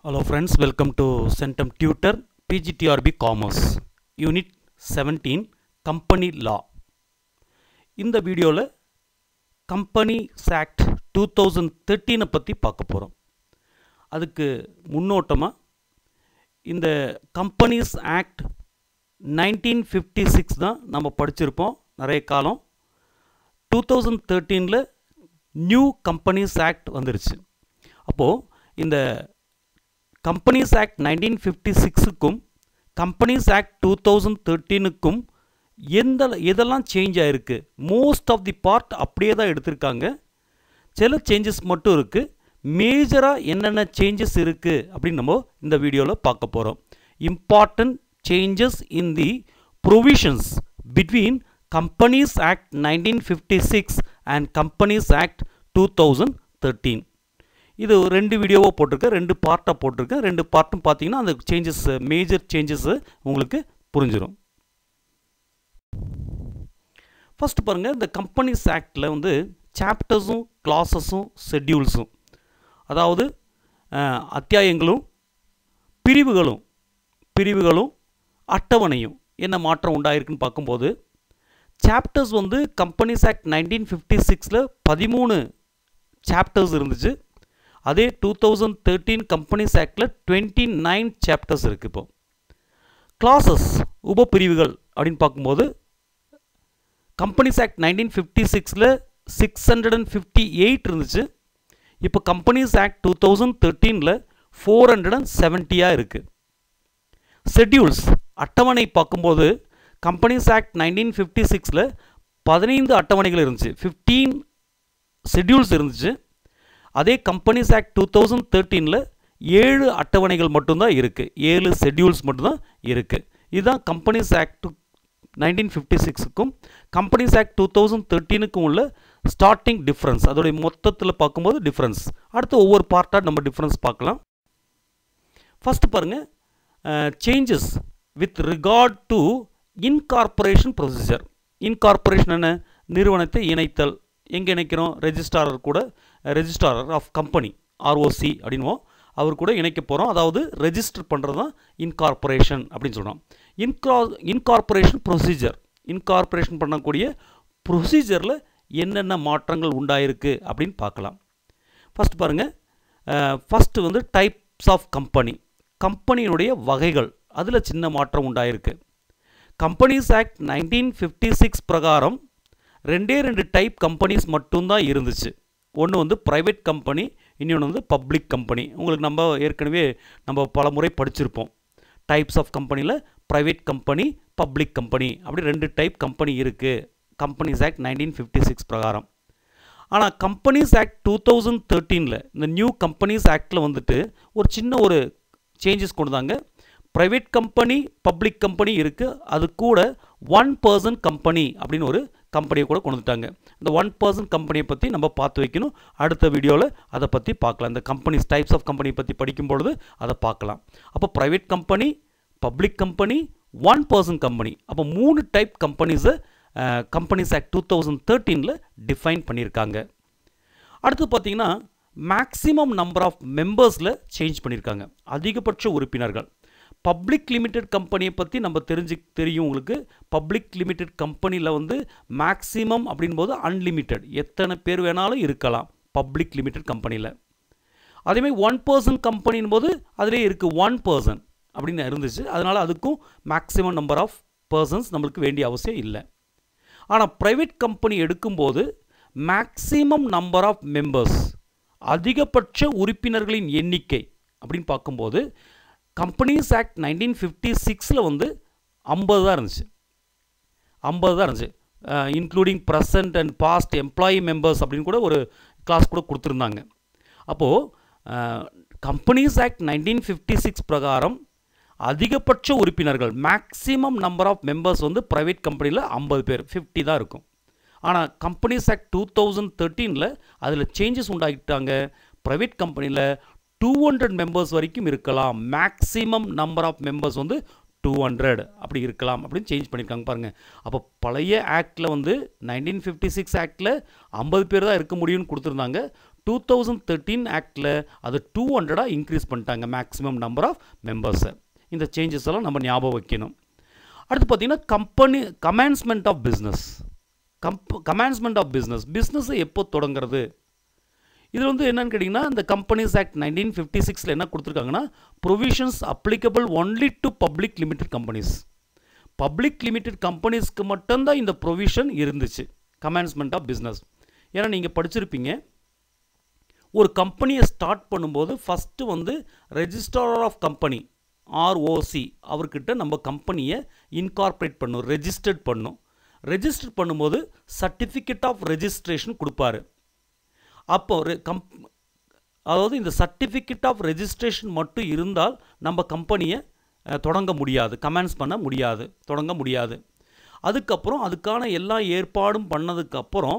Hello friends, welcome to Centum Tutor PGTRB Commerce Unit 17 Company Law. இந்த வீடியோவில் companies act two thousand தேர்ட்டீனை பற்றி பார்க்க போகிறோம் அதுக்கு முன்னோட்டமாக இந்த companies act nineteen fifty six தான் நம்ம படிச்சிருப்போம் நிறைய காலம் டூ தௌசண்ட் தேர்ட்டீனில் நியூ கம்பெனிஸ் ஆக்ட் வந்துருச்சு அப்போது இந்த கம்பெனிஸ் ஆக்ட் நைன்டீன் ஃபிஃப்டி சிக்ஸுக்கும் கம்பெனிஸ் ஆக்ட் டூ தௌசண்ட் தேர்ட்டீனுக்கும் எந்த எதெல்லாம் சேஞ்ச் ஆகிருக்கு மோஸ்ட் ஆஃப் தி பார்ட் அப்படியே தான் எடுத்திருக்காங்க சில சேஞ்சஸ் மட்டும் இருக்குது மேஜராக என்னென்ன சேஞ்சஸ் இருக்குது அப்படின்னு நம்ம இந்த வீடியோவில் பார்க்க போகிறோம் important changes in the provisions between companies act nineteen fifty six and companies act two thousand thirteen இது ரெண்டு வீடியோவாக போட்டிருக்கேன் ரெண்டு பார்ட்டாக போட்டிருக்கேன் ரெண்டு பார்ட்டும் பார்த்தீங்கன்னா அந்த சேஞ்சஸ் மேஜர் சேஞ்சஸ் உங்களுக்கு புரிஞ்சிடும் ஃபஸ்ட்டு பாருங்கள் இந்த கம்பெனிஸ் ஆக்டில் வந்து சாப்டர்ஸும் கிளாஸஸும் ஷெட்யூல்ஸும் அதாவது அஹ், அத்தியாயங்களும் பிரிவுகளும் பிரிவுகளும் அட்டவணையும் என்ன மாற்றம் உண்டாயிருக்குன்னு பார்க்கும்போது சாப்டர்ஸ் வந்து கம்பெனிஸ் ஆக்ட் நைன்டீன் ஃபிஃப்டி சிக்ஸில் பதிமூணு சாப்டர்ஸ் இருந்துச்சு அதே டூ தௌசண்ட் தேர்ட்டீன் கம்பெனிஸ் ஆக்டில் டுவெண்ட்டி நைன் சாப்டர்ஸ் இருக்குது இப்போ கிளாஸஸ் உபப்பிரிவுகள் அப்படின்னு பார்க்கும்போது கம்பெனிஸ் ஆக்ட் நைன்டீன் ஃபிஃப்டி சிக்ஸில் six hundred and fifty eight இருந்துச்சு இப்போ கம்பெனிஸ் ஆக்ட் டூ தௌசண்ட் தேர்ட்டீனில் ஃபோர் ஹண்ட்ரட் அண்ட் செவன்ட்டியாக இருக்குது ஷெட்யூல்ஸ் அட்டவணை பார்க்கும்போது கம்பெனிஸ் ஆக்ட் நைன்டீன் ஃபிஃப்டி சிக்ஸில் பதினைந்து அட்டவணைகள் இருந்துச்சு ஃபிஃப்டீன் ஷெட்யூல்ஸ் இருந்துச்சு அதே கம்பெனிஸ் ஆக்ட் டூ தௌசண்ட் தேர்ட்டீனில் ஏழு அட்டவணைகள் மட்டும்தான் இருக்குது ஏழு ஷெட்யூல்ஸ் மட்டும்தான் இருக்குது இதுதான் கம்பெனிஸ் ஆக்ட் நைன்டீன் ஃபிஃப்டி சிக்ஸுக்கும் கம்பெனிஸ் ஆக்ட் டூ தௌசண்ட் தேர்ட்டீனுக்கும் உள்ள ஸ்டார்டிங் டிஃப்ரென்ஸ் அதோடைய மொத்தத்தில் பார்க்கும்போது டிஃப்ரென்ஸ் அடுத்து ஒவ்வொரு பார்ட்டாக நம்ம டிஃப்ரென்ஸ் பார்க்கலாம் ஃபஸ்ட்டு பாருங்கள் changes with regard to incorporation procedure incorporation என்ன நிறுவனத்தை இணைத்தல் எங்கே இணைக்கிறோம் ரெஜிஸ்ட்ராரர் கூட ரெஜிஸ்ட்ராரர் ஆஃப் கம்பெனி ஆர்ஓசி அப்படின்வோம் அவர் கூட இணைக்க போகிறோம் அதாவது ரெஜிஸ்டர் பண்ணுறது தான் இன்கார்பரேஷன் அப்படின்னு சொல்கிறோம் இன்கா இன்கார்பரேஷன் ப்ரொசீஜர் இன்கார்பரேஷன் பண்ணக்கூடிய ப்ரொசீஜரில் என்னென்ன மாற்றங்கள் உண்டாயிருக்கு அப்படின்னு பார்க்கலாம் ஃபஸ்ட் பாருங்கள் ஃபஸ்ட்டு வந்து டைப்ஸ் ஆஃப் கம்பெனி கம்பெனியினுடைய வகைகள் அதில் சின்ன மாற்றம் உண்டாயிருக்கு companies act nineteen fifty six பிரகாரம் ரெண்டே ரெண்டு டைப் கம்பெனிஸ் மட்டும்தான் இருந்துச்சு ஒன்று வந்து ப்ரைவேட் கம்பெனி இன்னொன்று வந்து பப்ளிக் கம்பெனி உங்களுக்கு நம்ம ஏற்கனவே நம்ம பல முறை படிச்சிருப்போம் டைப்ஸ் ஆஃப் கம்பெனியில் ப்ரைவேட் கம்பெனி பப்ளிக் கம்பெனி அப்படி ரெண்டு டைப் கம்பெனி இருக்குது companies act nineteen fifty six பிரகாரம் ஆனால் கம்பெனிஸ் ஆக்ட் டூ தௌசண்ட் தேர்ட்டீனில் இந்த நியூ கம்பெனிஸ் ஆக்டில் வந்துட்டு ஒரு சின்ன ஒரு சேஞ்சஸ் கொண்டு வந்தாங்க ப்ரைவேட் கம்பெனி பப்ளிக் கம்பெனி இருக்குது அது கூட ஒன் பர்சன் கம்பெனி அப்படின்னு ஒரு கம்பெனியை கூட கொண்டு வந்துட்டாங்க இந்த ஒன் பர்சன் கம்பெனியை பற்றி நம்ம பார்த்து வைக்கணும் அடுத்த வீடியோவில் அதை பற்றி பார்க்கலாம் இந்த கம்பெனிஸ் டைப்ஸ் ஆஃப் கம்பெனி பற்றி படிக்கும் பொழுது அதை பார்க்கலாம் அப்போ private company public company one person company அப்போ மூணு டைப் கம்பெனிஸை கம்பெனிஸ் ஆக்ட் டூ தௌசண்ட் தேர்ட்டீனில் டிஃபைன் பண்ணியிருக்காங்க அடுத்து பார்த்தீங்கன்னா மேக்ஸிமம் நம்பர் ஆஃப் மெம்பர்ஸில் சேஞ்ச் பண்ணியிருக்காங்க அதிகபட்ச உறுப்பினர்கள் பப்ளிக் லிமிடெட் கம்பெனியை பற்றி நம்ம தெரிஞ்சு தெரியும் உங்களுக்கு பப்ளிக் லிமிடெட் கம்பெனியில் வந்து மேக்ஸிமம் அப்படின்போது அன்லிமிட்டெட் எத்தனை பேர் வேணாலும் இருக்கலாம் பப்ளிக் லிமிடெட் கம்பெனியில் அதேமாதிரி ஒன் பர்சன் கம்பெனின் போது அதிலே இருக்குது ஒன் பர்சன் அப்படின்னு இருந்துச்சு அதனால் அதுக்கும் மேக்ஸிமம் நம்பர் ஆஃப் பர்சன்ஸ் நம்மளுக்கு வேண்டிய அவசியம் இல்லை ஆனால் ப்ரைவேட் கம்பெனி எடுக்கும்போது மேக்ஸிமம் நம்பர் ஆஃப் மெம்பர்ஸ் அதிகபட்ச உறுப்பினர்களின் எண்ணிக்கை அப்படின்னு பார்க்கும்போது கம்பெனிஸ் ஆக்ட் நைன்டீன் ஃபிஃப்டி சிக்ஸில் வந்து ஐம்பது தான் இருந்துச்சு ஐம்பது தான் இருந்துச்சு including present and past employee members அப்படின்னு கூட ஒரு கிளாஸ் கூட கொடுத்துருந்தாங்க அப்போது companies act nineteen fifty six பிரகாரம் அதிகபட்ச உறுப்பினர்கள் மேக்ஸிமம் நம்பர் ஆஃப் மெம்பர்ஸ் வந்து ப்ரைவேட் கம்பெனியில் ஐம்பது பேர் ஃபிஃப்டி தான் இருக்கும் ஆனால் கம்பெனிஸ் ஆக்ட் டூ தௌசண்ட் தேர்ட்டீனில் அதில் சேஞ்சஸ் உண்டாகிட்டாங்க ப்ரைவேட் கம்பெனியில் டூ ஹண்ட்ரட் மெம்பர்ஸ் வரைக்கும் இருக்கலாம் மேக்ஸிமம் நம்பர் ஆஃப் மெம்பர்ஸ் வந்து டூ ஹண்ட்ரட் அப்படி இருக்கலாம் அப்படின்னு சேஞ்ச் பண்ணியிருக்காங்க பாருங்கள் அப்போ பழைய ஆக்டில் வந்து நைன்டீன் ஃபிஃப்டி சிக்ஸ் ஆக்டில் ஐம்பது பேர் தான் இருக்க முடியும்னு கொடுத்துருந்தாங்க டூ தௌசண்ட் தேர்ட்டீன் ஆக்டில் அது டூ ஹண்ட்ரடாக இன்க்ரீஸ் பண்ணிட்டாங்க மேக்ஸிமம் நம்பர் ஆஃப் மெம்பர்ஸை இந்த சேஞ்சஸ் எல்லாம் நம்ம ஞாபகம் வைக்கணும் அடுத்து பார்த்தீங்கன்னா company commencement of business comm commencement of business பிஸ்னஸை எப்போ தொடங்குறது இதில் வந்து என்னன்னு கேட்டிங்கன்னா இந்த கம்பெனிஸ் ஆக்ட் நைன்டீன் ஃபிஃப்டி சிக்ஸில் என்ன கொடுத்துருக்காங்கன்னா provisions applicable only to public limited companies public limited கம்பெனிஸ்க்கு மட்டும்தான் இந்த ப்ரொவிஷன் இருந்துச்சு கமான்ஸ்மெண்ட் ஆஃப் பிஸ்னஸ் ஏன்னா நீங்கள் படிச்சிருப்பீங்க ஒரு கம்பெனியை ஸ்டார்ட் பண்ணும்போது ஃபஸ்ட்டு வந்து ரெஜிஸ்ட்ரார் ஆஃப் கம்பெனி ஆர்ஓசி அவர்கிட்ட நம்ம கம்பெனியை இன்கார்பரேட் பண்ணும் ரெஜிஸ்டர்ட் பண்ணும் ரெஜிஸ்டர் பண்ணும்போது சர்டிஃபிகேட் ஆஃப் ரெஜிஸ்ட்ரேஷன் கொடுப்பாரு அப்போ ஒரு கம்ப் அதாவது இந்த சர்டிஃபிகேட் ஆஃப் ரெஜிஸ்ட்ரேஷன் மட்டும் இருந்தால் நம்ம கம்பெனியை தொடங்க முடியாது கமெண்ட்ஸ் பண்ண முடியாது தொடங்க முடியாது அதுக்கப்புறம் அதுக்கான எல்லா ஏற்பாடும் பண்ணதுக்கப்புறம்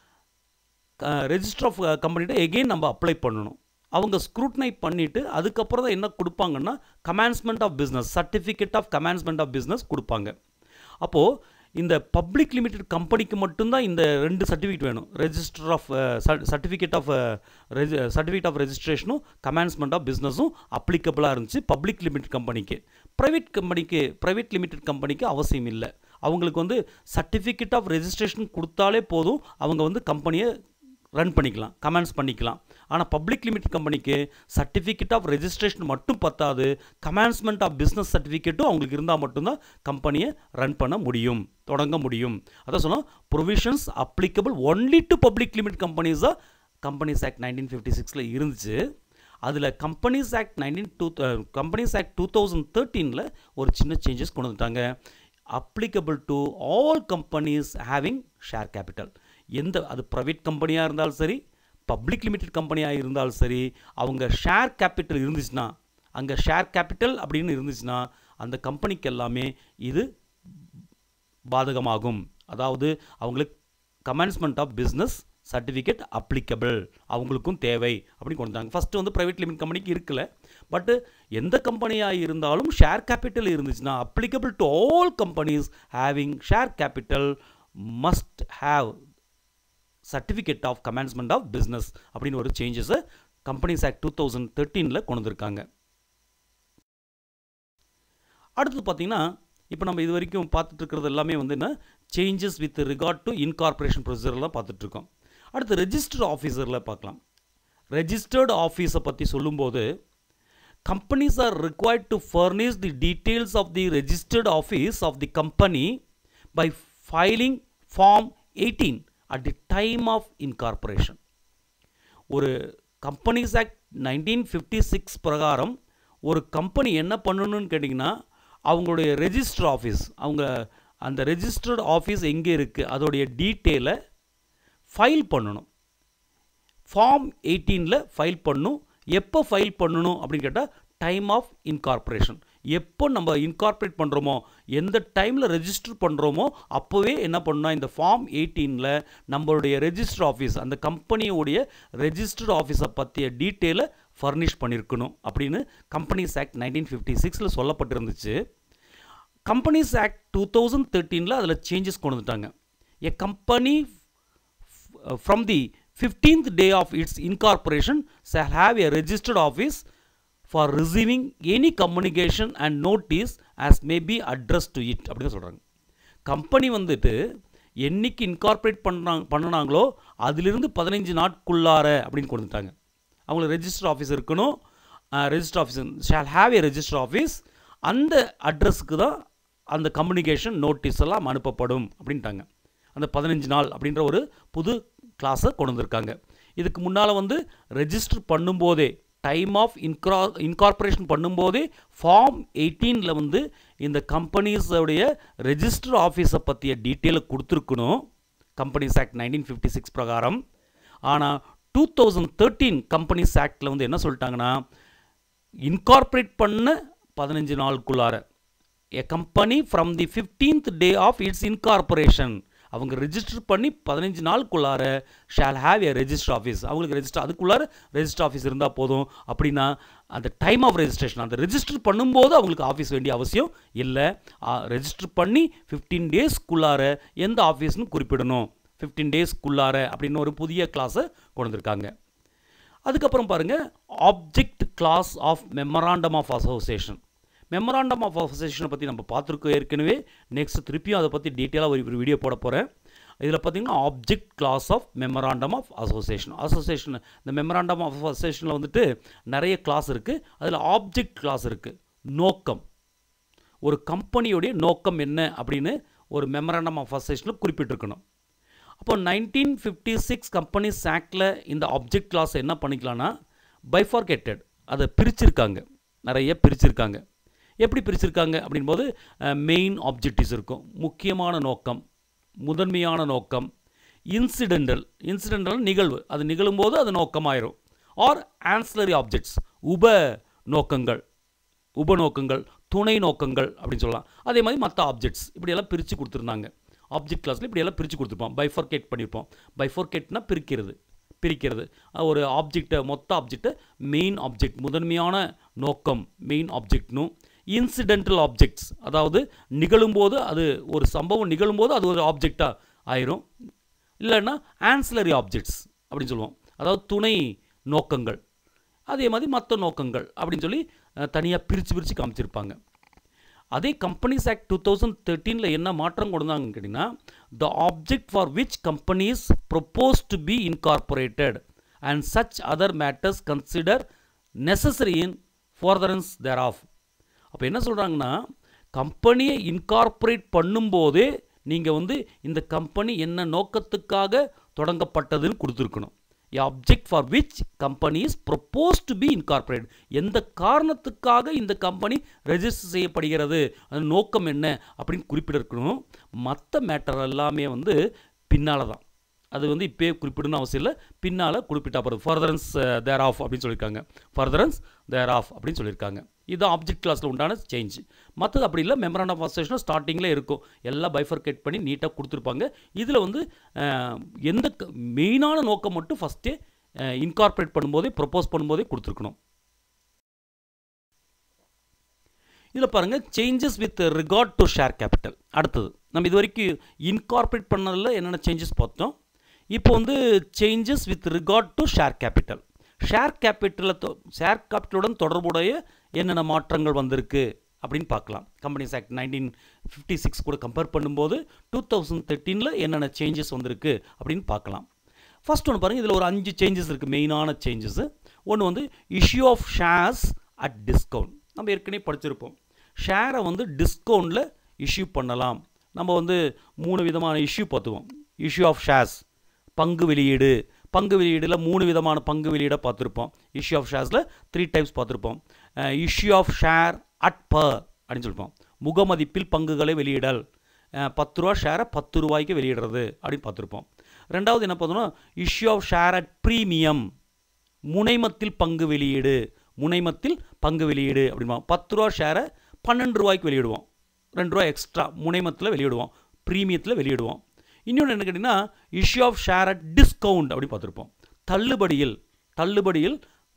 ரெஜிஸ்டர் ஆஃப் கம்பெனிகிட்ட எகெயின் நம்ம அப்ளை பண்ணணும் அவங்க ஸ்க்ரூட்னை பண்ணிவிட்டு அதுக்கப்புறம் தான் என்ன கொடுப்பாங்கன்னா commencement of business certificate of commencement of business கொடுப்பாங்க அப்போது இந்த பப்ளிக் லிமிடெட் கம்பெனிக்கு மட்டும்தான் இந்த ரெண்டு சர்டிஃபிகேட் வேணும் register of certificate of certificate of ரெஜிஸ்ட்ரேஷனும் கமான்ஸ்மெண்ட் ஆஃப் பிஸ்னஸும் அப்ளிகபிளாக இருந்துச்சு பப்ளிக் லிமிடெட் கம்பெனிக்கு ப்ரைவேட் கம்பெனிக்கு ப்ரைவேட் லிமிடெட் கம்பெனிக்கு அவசியம் இல்லை அவங்களுக்கு வந்து சர்டிஃபிகேட் ஆஃப் ரெஜிஸ்ட்ரேஷன் கொடுத்தாலே போதும் அவங்க வந்து கம்பெனியை ரன் பண்ணிக்கலாம் கமெண்ட்ஸ் பண்ணிக்கலாம் ஆனால் பப்ளிக் லிமிடெட் கம்பெனிக்கு சர்டிஃபிகேட் ஆஃப் ரெஜிஸ்ட்ரேஷன் மட்டும் பத்தாது கமான்ஸ்மெண்ட் ஆஃப் பிஸ்னஸ் சர்டிஃபிகேட்டும் அவங்களுக்கு இருந்தால் மட்டும்தான் கம்பெனியை ரன் பண்ண முடியும் தொடங்க முடியும் அதான் சொன்னால் provisions applicable only to public limited companies தான் கம்பெனிஸ் ஆக்ட் நைன்டீன் ஃபிஃப்டி சிக்ஸில் இருந்துச்சு அதில் companies act nineteen two companies act two thousand தேர்ட்டீனில் ஒரு சின்ன சேஞ்சஸ் கொண்டு வந்துட்டாங்க applicable to all companies having share capital எந்த அது ப்ரைவேட் கம்பெனியாக இருந்தாலும் சரி பப்ளிக் லிமிடெட் கம்பெனியாக இருந்தாலும் சரி அவங்க ஷேர் கேபிட்டல் இருந்துச்சுன்னா அங்கே ஷேர் கேபிட்டல் அப்படின்னு இருந்துச்சுன்னா அந்த கம்பெனிக்கு எல்லாமே இது பாதகமாகும் அதாவது அவங்களுக்கு commencement of business certificate applicable அவங்களுக்கும் தேவை அப்படின்னு கொண்டு வந்தாங்க ஃபஸ்ட்டு வந்து ப்ரைவேட் லிமிட் கம்பெனிக்கு இருக்கல பட்டு எந்த கம்பெனியாக இருந்தாலும் ஷேர் கேபிட்டல் இருந்துச்சுன்னா applicable to all companies having share capital must have certificate of commencement of business அப்படின்னு ஒரு சேஞ்சஸை கம்பெனிஸ் ஆக்ட் டூ தௌசண்ட் தேர்ட்டீனில் கொண்டு வந்திருக்காங்க அடுத்து பார்த்தீங்கன்னா இப்போ நம்ம இது வரைக்கும் பார்த்துட்டு இருக்கிறது எல்லாமே வந்து என்ன changes with regard to incorporation ப்ரொசீஜர்லாம் பார்த்துட்ருக்கோம் அடுத்து ரெஜிஸ்டர்ட் ஆஃபீஸரில் பார்க்கலாம் ரெஜிஸ்டர்டு ஆஃபீஸை பற்றி சொல்லும்போது companies are required to furnish the details of the registered office of the company by filing form eighteen at the time of incorporation ஒரு companies act nineteen fifty six பிரகாரம் ஒரு கம்பெனி என்ன பண்ணணும்னு கேட்டிங்கன்னா அவங்களுடைய ரெஜிஸ்டர் ஆஃபீஸ் அவங்க அந்த registered office எங்கே இருக்குது அதோடைய டீட்டெயிலை ஃபைல் பண்ணணும் ஃபார்ம் எயிட்டீனில் ஃபைல் பண்ணணும் எப்போ ஃபைல் பண்ணணும் அப்படின்னு கேட்டால் டைம் ஆஃப் இன்கார்பரேஷன் எப்போ நம்ம இன்கார்பரேட் பண்ணுறோமோ எந்த டைமில் ரெஜிஸ்டர் பண்ணுறோமோ அப்போவே என்ன பண்ணால் இந்த ஃபார்ம் எயிட்டீனில் நம்மளுடைய ரெஜிஸ்டர் ஆஃபீஸ் அந்த கம்பெனியோடைய ரெஜிஸ்டர்ட் ஆஃபீஸை பற்றிய டீட்டெயிலை ஃபர்னிஷ் பண்ணியிருக்கணும் அப்படின்னு கம்பெனிஸ் ஆக்ட் நைன்டீன் ஃபிஃப்டி சிக்ஸில் சொல்லப்பட்டிருந்துச்சு கம்பெனிஸ் ஆக்ட் டூ தௌசண்ட் தேர்ட்டீனில் அதில் சேஞ்சஸ் கொண்டு வந்துட்டாங்க a company from the fifteenth day of its incorporation shall have a registered office for receiving any communication and notice as may be addressed to it அப்படின்னு சொல்கிறாங்க company வந்துட்டு என்னைக்கு incorporate பண்ணுறாங்க பண்ணினாங்களோ அதிலிருந்து பதினஞ்சு நாட்குள்ளார அப்படின்னு கொடுத்துட்டாங்க அவங்களுக்கு ரெஜிஸ்டர் ஆஃபீஸ் இருக்கணும் register office shall have a register office அந்த அட்ரஸுக்கு தான் அந்த கம்யூனிகேஷன் நோட்டீஸ் எல்லாம் அனுப்பப்படும் அப்படின்ட்டாங்க அந்த பதினஞ்சு நாள் அப்படின்ற ஒரு புது கிளாஸை கொண்டு வந்திருக்காங்க இதுக்கு முன்னால் வந்து ரெஜிஸ்டர் பண்ணும்போதே டைம் ஆஃப் இன்க்ரா இன்கார்பரேஷன் பண்ணும்போதே ஃபார்ம் எயிட்டீனில் வந்து இந்த கம்பெனிஸோடைய ரெஜிஸ்டர் ஆஃபீஸை பற்றிய டீட்டெயிலை கொடுத்துருக்கணும் companies act nineteen fifty six பிரகாரம் ஆனால் டூ தௌசண்ட் தேர்ட்டீன் கம்பெனிஸ் ஆக்டில் வந்து என்ன சொல்லிட்டாங்கன்னா இன்கார்பரேட் பண்ண பதினஞ்சு நாளுக்குள்ளார a company from the fifteenth day of its incorporation அவங்க ரெஜிஸ்டர் பண்ணி பதினஞ்சு நாளுக்குள்ளார shall have a register office அவங்களுக்கு ரெஜிஸ்டர் அதுக்குள்ளார ரெஜிஸ்டர் ஆஃபீஸ் இருந்தால் போதும் அப்படின்னா அந்த டைம் ஆஃப் ரெஜிஸ்ட்ரேஷன் அந்த ரெஜிஸ்டர் பண்ணும்போது அவங்களுக்கு ஆஃபீஸ் வேண்டிய அவசியம் இல்லை ரெஜிஸ்டர் பண்ணி ஃபிஃப்டீன் டேஸ்க்குள்ளார எந்த ஆஃபீஸ்னு குறிப்பிடணும் ஃபிஃப்டீன் டேஸ்க்குள்ளார அப்படின்னு ஒரு புதிய கிளாஸை கொண்டு வந்திருக்காங்க அதுக்கப்புறம் பாருங்கள் object clause of memorandum of association memorandum of அசோசியேஷனை பற்றி நம்ம பார்த்துருக்கோம் ஏற்கனவே நெக்ஸ்ட் திருப்பியும் அதை பற்றி டீட்டெயிலாக ஒரு வீடியோ போட போகிறேன் இதில் பார்த்தீங்கன்னா object clause of memorandum of association association இந்த மெமராண்டம் ஆஃப் அசோசியேஷனில் வந்துட்டு நிறைய கிளாஸ் இருக்குது அதில் ஆப்ஜெக்ட் கிளாஸ் இருக்குது நோக்கம் ஒரு கம்பெனியுடைய நோக்கம் என்ன அப்படின்னு ஒரு மெமராண்டம் ஆஃப் அசோசியேஷனில் குறிப்பிட்டிருக்கணும் அப்போ நைன்டீன் ஃபிஃப்டி சிக்ஸ் கம்பெனிஸ் ஆக்டில் இந்த ஆப்ஜெக்ட் கிளாஸ் என்ன பண்ணிக்கலாம்னா பைஃபார்கேட்டட் அதை பிரிச்சிருக்காங்க நிறைய பிரிச்சிருக்காங்க எப்படி பிரிச்சிருக்காங்க அப்படின்போது மெயின் ஆப்ஜெக்டிவ்ஸ் இருக்கும் முக்கியமான நோக்கம் முதன்மையான நோக்கம் இன்சிடென்டல் இன்சிடென்டல் நிகழ்வு அது நிகழும்போது அது நோக்கமாயிரும் ஆர் ஆன்சிலரி ஆப்ஜெக்ட்ஸ் உப நோக்கங்கள் உபநோக்கங்கள் துணை நோக்கங்கள் அப்படின்னு சொல்லலாம் அதே மாதிரி மற்ற ஆப்ஜெக்ட்ஸ் இப்படியெல்லாம் பிரித்து கொடுத்துருந்தாங்க ஆப்ஜெக்ட் கிளாஸில் இப்படியெல்லாம் பிரித்து கொடுத்துருப்போம் பைஃபோர்கேட் பண்ணியிருப்போம் பைஃபோர்கேட்னா பிரிக்கிறது பிரிக்கிறது ஒரு ஆப்ஜெக்டை மொத்த ஆப்ஜெக்டை மெயின் ஆப்ஜெக்ட் முதன்மையான நோக்கம் மெயின் ஆப்ஜெக்ட்னும் இன்சிடென்டல் ஆப்ஜெக்ட்ஸ் அதாவது நிகழும்போது அது ஒரு சம்பவம் நிகழும்போது அது ஒரு ஆப்ஜெக்டாக ஆயிரும் இல்லைன்னா ஆன்சிலரி ஆப்ஜெக்ட்ஸ் அப்படின்னு சொல்லுவோம் அதாவது துணை நோக்கங்கள் அதே மாதிரி மற்ற நோக்கங்கள் அப்படின்னு சொல்லி தனியாக பிரித்து பிரித்து காமிச்சிருப்பாங்க அதே கம்பெனிஸ் ஆக்ட் டூ தௌசண்ட் தேர்ட்டீனில் என்ன மாற்றம் கொடுத்தாங்கன்னு கேட்டிங்கன்னா the object for which companies propose to be incorporated and such other matters consider necessary in furtherance thereof அப்போ என்ன சொல்கிறாங்கன்னா கம்பெனியை இன்கார்பரேட் பண்ணும்போதே நீங்கள் வந்து இந்த கம்பெனி என்ன நோக்கத்துக்காக தொடங்கப்பட்டதுன்னு கொடுத்துருக்கணும் object for which company is propose to be incorporate எந்த காரணத்துக்காக இந்த கம்பெனி ரெஜிஸ்டர் செய்யப்படுகிறது அது நோக்கம் என்ன அப்படின்னு குறிப்பிட்டிருக்கணும் மற்ற மேட்டர் எல்லாமே வந்து பின்னால் தான் அது வந்து இப்போயே குறிப்பிடணும் அவசியம் இல்லை பின்னால் குறிப்பிட்டா போகிறது ஃபர்தரன்ஸ் தேர் ஆஃப் அப்படின்னு சொல்லியிருக்காங்க ஃபர்தரன்ஸ் தேர் ஆஃப் அப்படின்னு சொல்லியிருக்காங்க இது ஆப்ஜெக்ட் கிளாஸில் உண்டான சேஞ்ச் மற்றது அப்படி இல்லை மெமரான் ஆஃப் அசோசியேஷன் ஸ்டார்டிங்கில் இருக்கும் எல்லாம் பைஃபர்கேட் பண்ணி நீட்டாக கொடுத்துருப்பாங்க இதில் வந்து எந்த மெயினான நோக்கம் மட்டும் ஃபஸ்ட்டே இன்கார்பரேட் பண்ணும்போதே ப்ரொப்போஸ் பண்ணும்போதே கொடுத்துருக்கணும் இதில் பாருங்கள் changes with regard to share capital அடுத்தது நம்ம இது வரைக்கும் இன்கார்பரேட் பண்ணதில் என்னென்ன சேஞ்சஸ் பார்த்தோம் இப்போ வந்து changes with regard to share capital share கேபிட்டலில் ஷேர் கேபிட்டலுடன் தொடர்புடைய என்னென்ன மாற்றங்கள் வந்திருக்கு அப்படின்னு பார்க்கலாம் companies act nineteen fifty six கூட கம்பேர் பண்ணும்போது டூ தௌசண்ட் தேர்ட்டீனில் என்னென்ன சேஞ்சஸ் வந்திருக்கு அப்படின்னு பார்க்கலாம் ஃபர்ஸ்ட் ஒன்று பாருங்கள் இதில் ஒரு அஞ்சு சேஞ்சஸ் இருக்குது மெயினான சேஞ்சஸ் ஒன்று வந்து issue of shares at discount நம்ம ஏற்கனவே படிச்சிருப்போம் ஷேரை வந்து டிஸ்கவுண்டில் இஷ்யூ பண்ணலாம் நம்ம வந்து மூணு விதமான இஷ்யூ பார்த்துவோம் இஷ்யூ ஆஃப் ஷேர்ஸ் பங்கு வெளியீடு பங்கு வெளியீடில் மூணு விதமான பங்கு வெளியீடை பார்த்துருப்போம் இஷ்யூ ஆஃப் ஷேர்ஸில் த்ரீ டைப்ஸ் பார்த்துருப்போம் issue of share at par அப்படின்னு சொல்லிப்போம் முகமதிப்பில் பங்குகளை வெளியிடல் பத்து ரூபா ஷேரை பத்து ரூபாய்க்கு வெளியிடுறது அப்படின்னு பார்த்துருப்போம் ரெண்டாவது என்ன பார்த்தோம்னா issue of share at premium முனைமத்தில் பங்கு வெளியீடு முனைமத்தில் பங்கு வெளியீடு அப்படின்பா பத்து ரூபா ஷேரை பன்னெண்டு ரூபாய்க்கு வெளியிடுவோம் ரெண்டு ரூபா எக்ஸ்ட்ரா முனைமத்தில் வெளியிடுவோம் ப்ரீமியத்தில் வெளியிடுவோம் இன்னொன்று என்ன கேட்டிங்கன்னா issue of share at discount அப்படி பார்த்துருப்போம் தள்ளுபடியில் தள்ளுபடியில்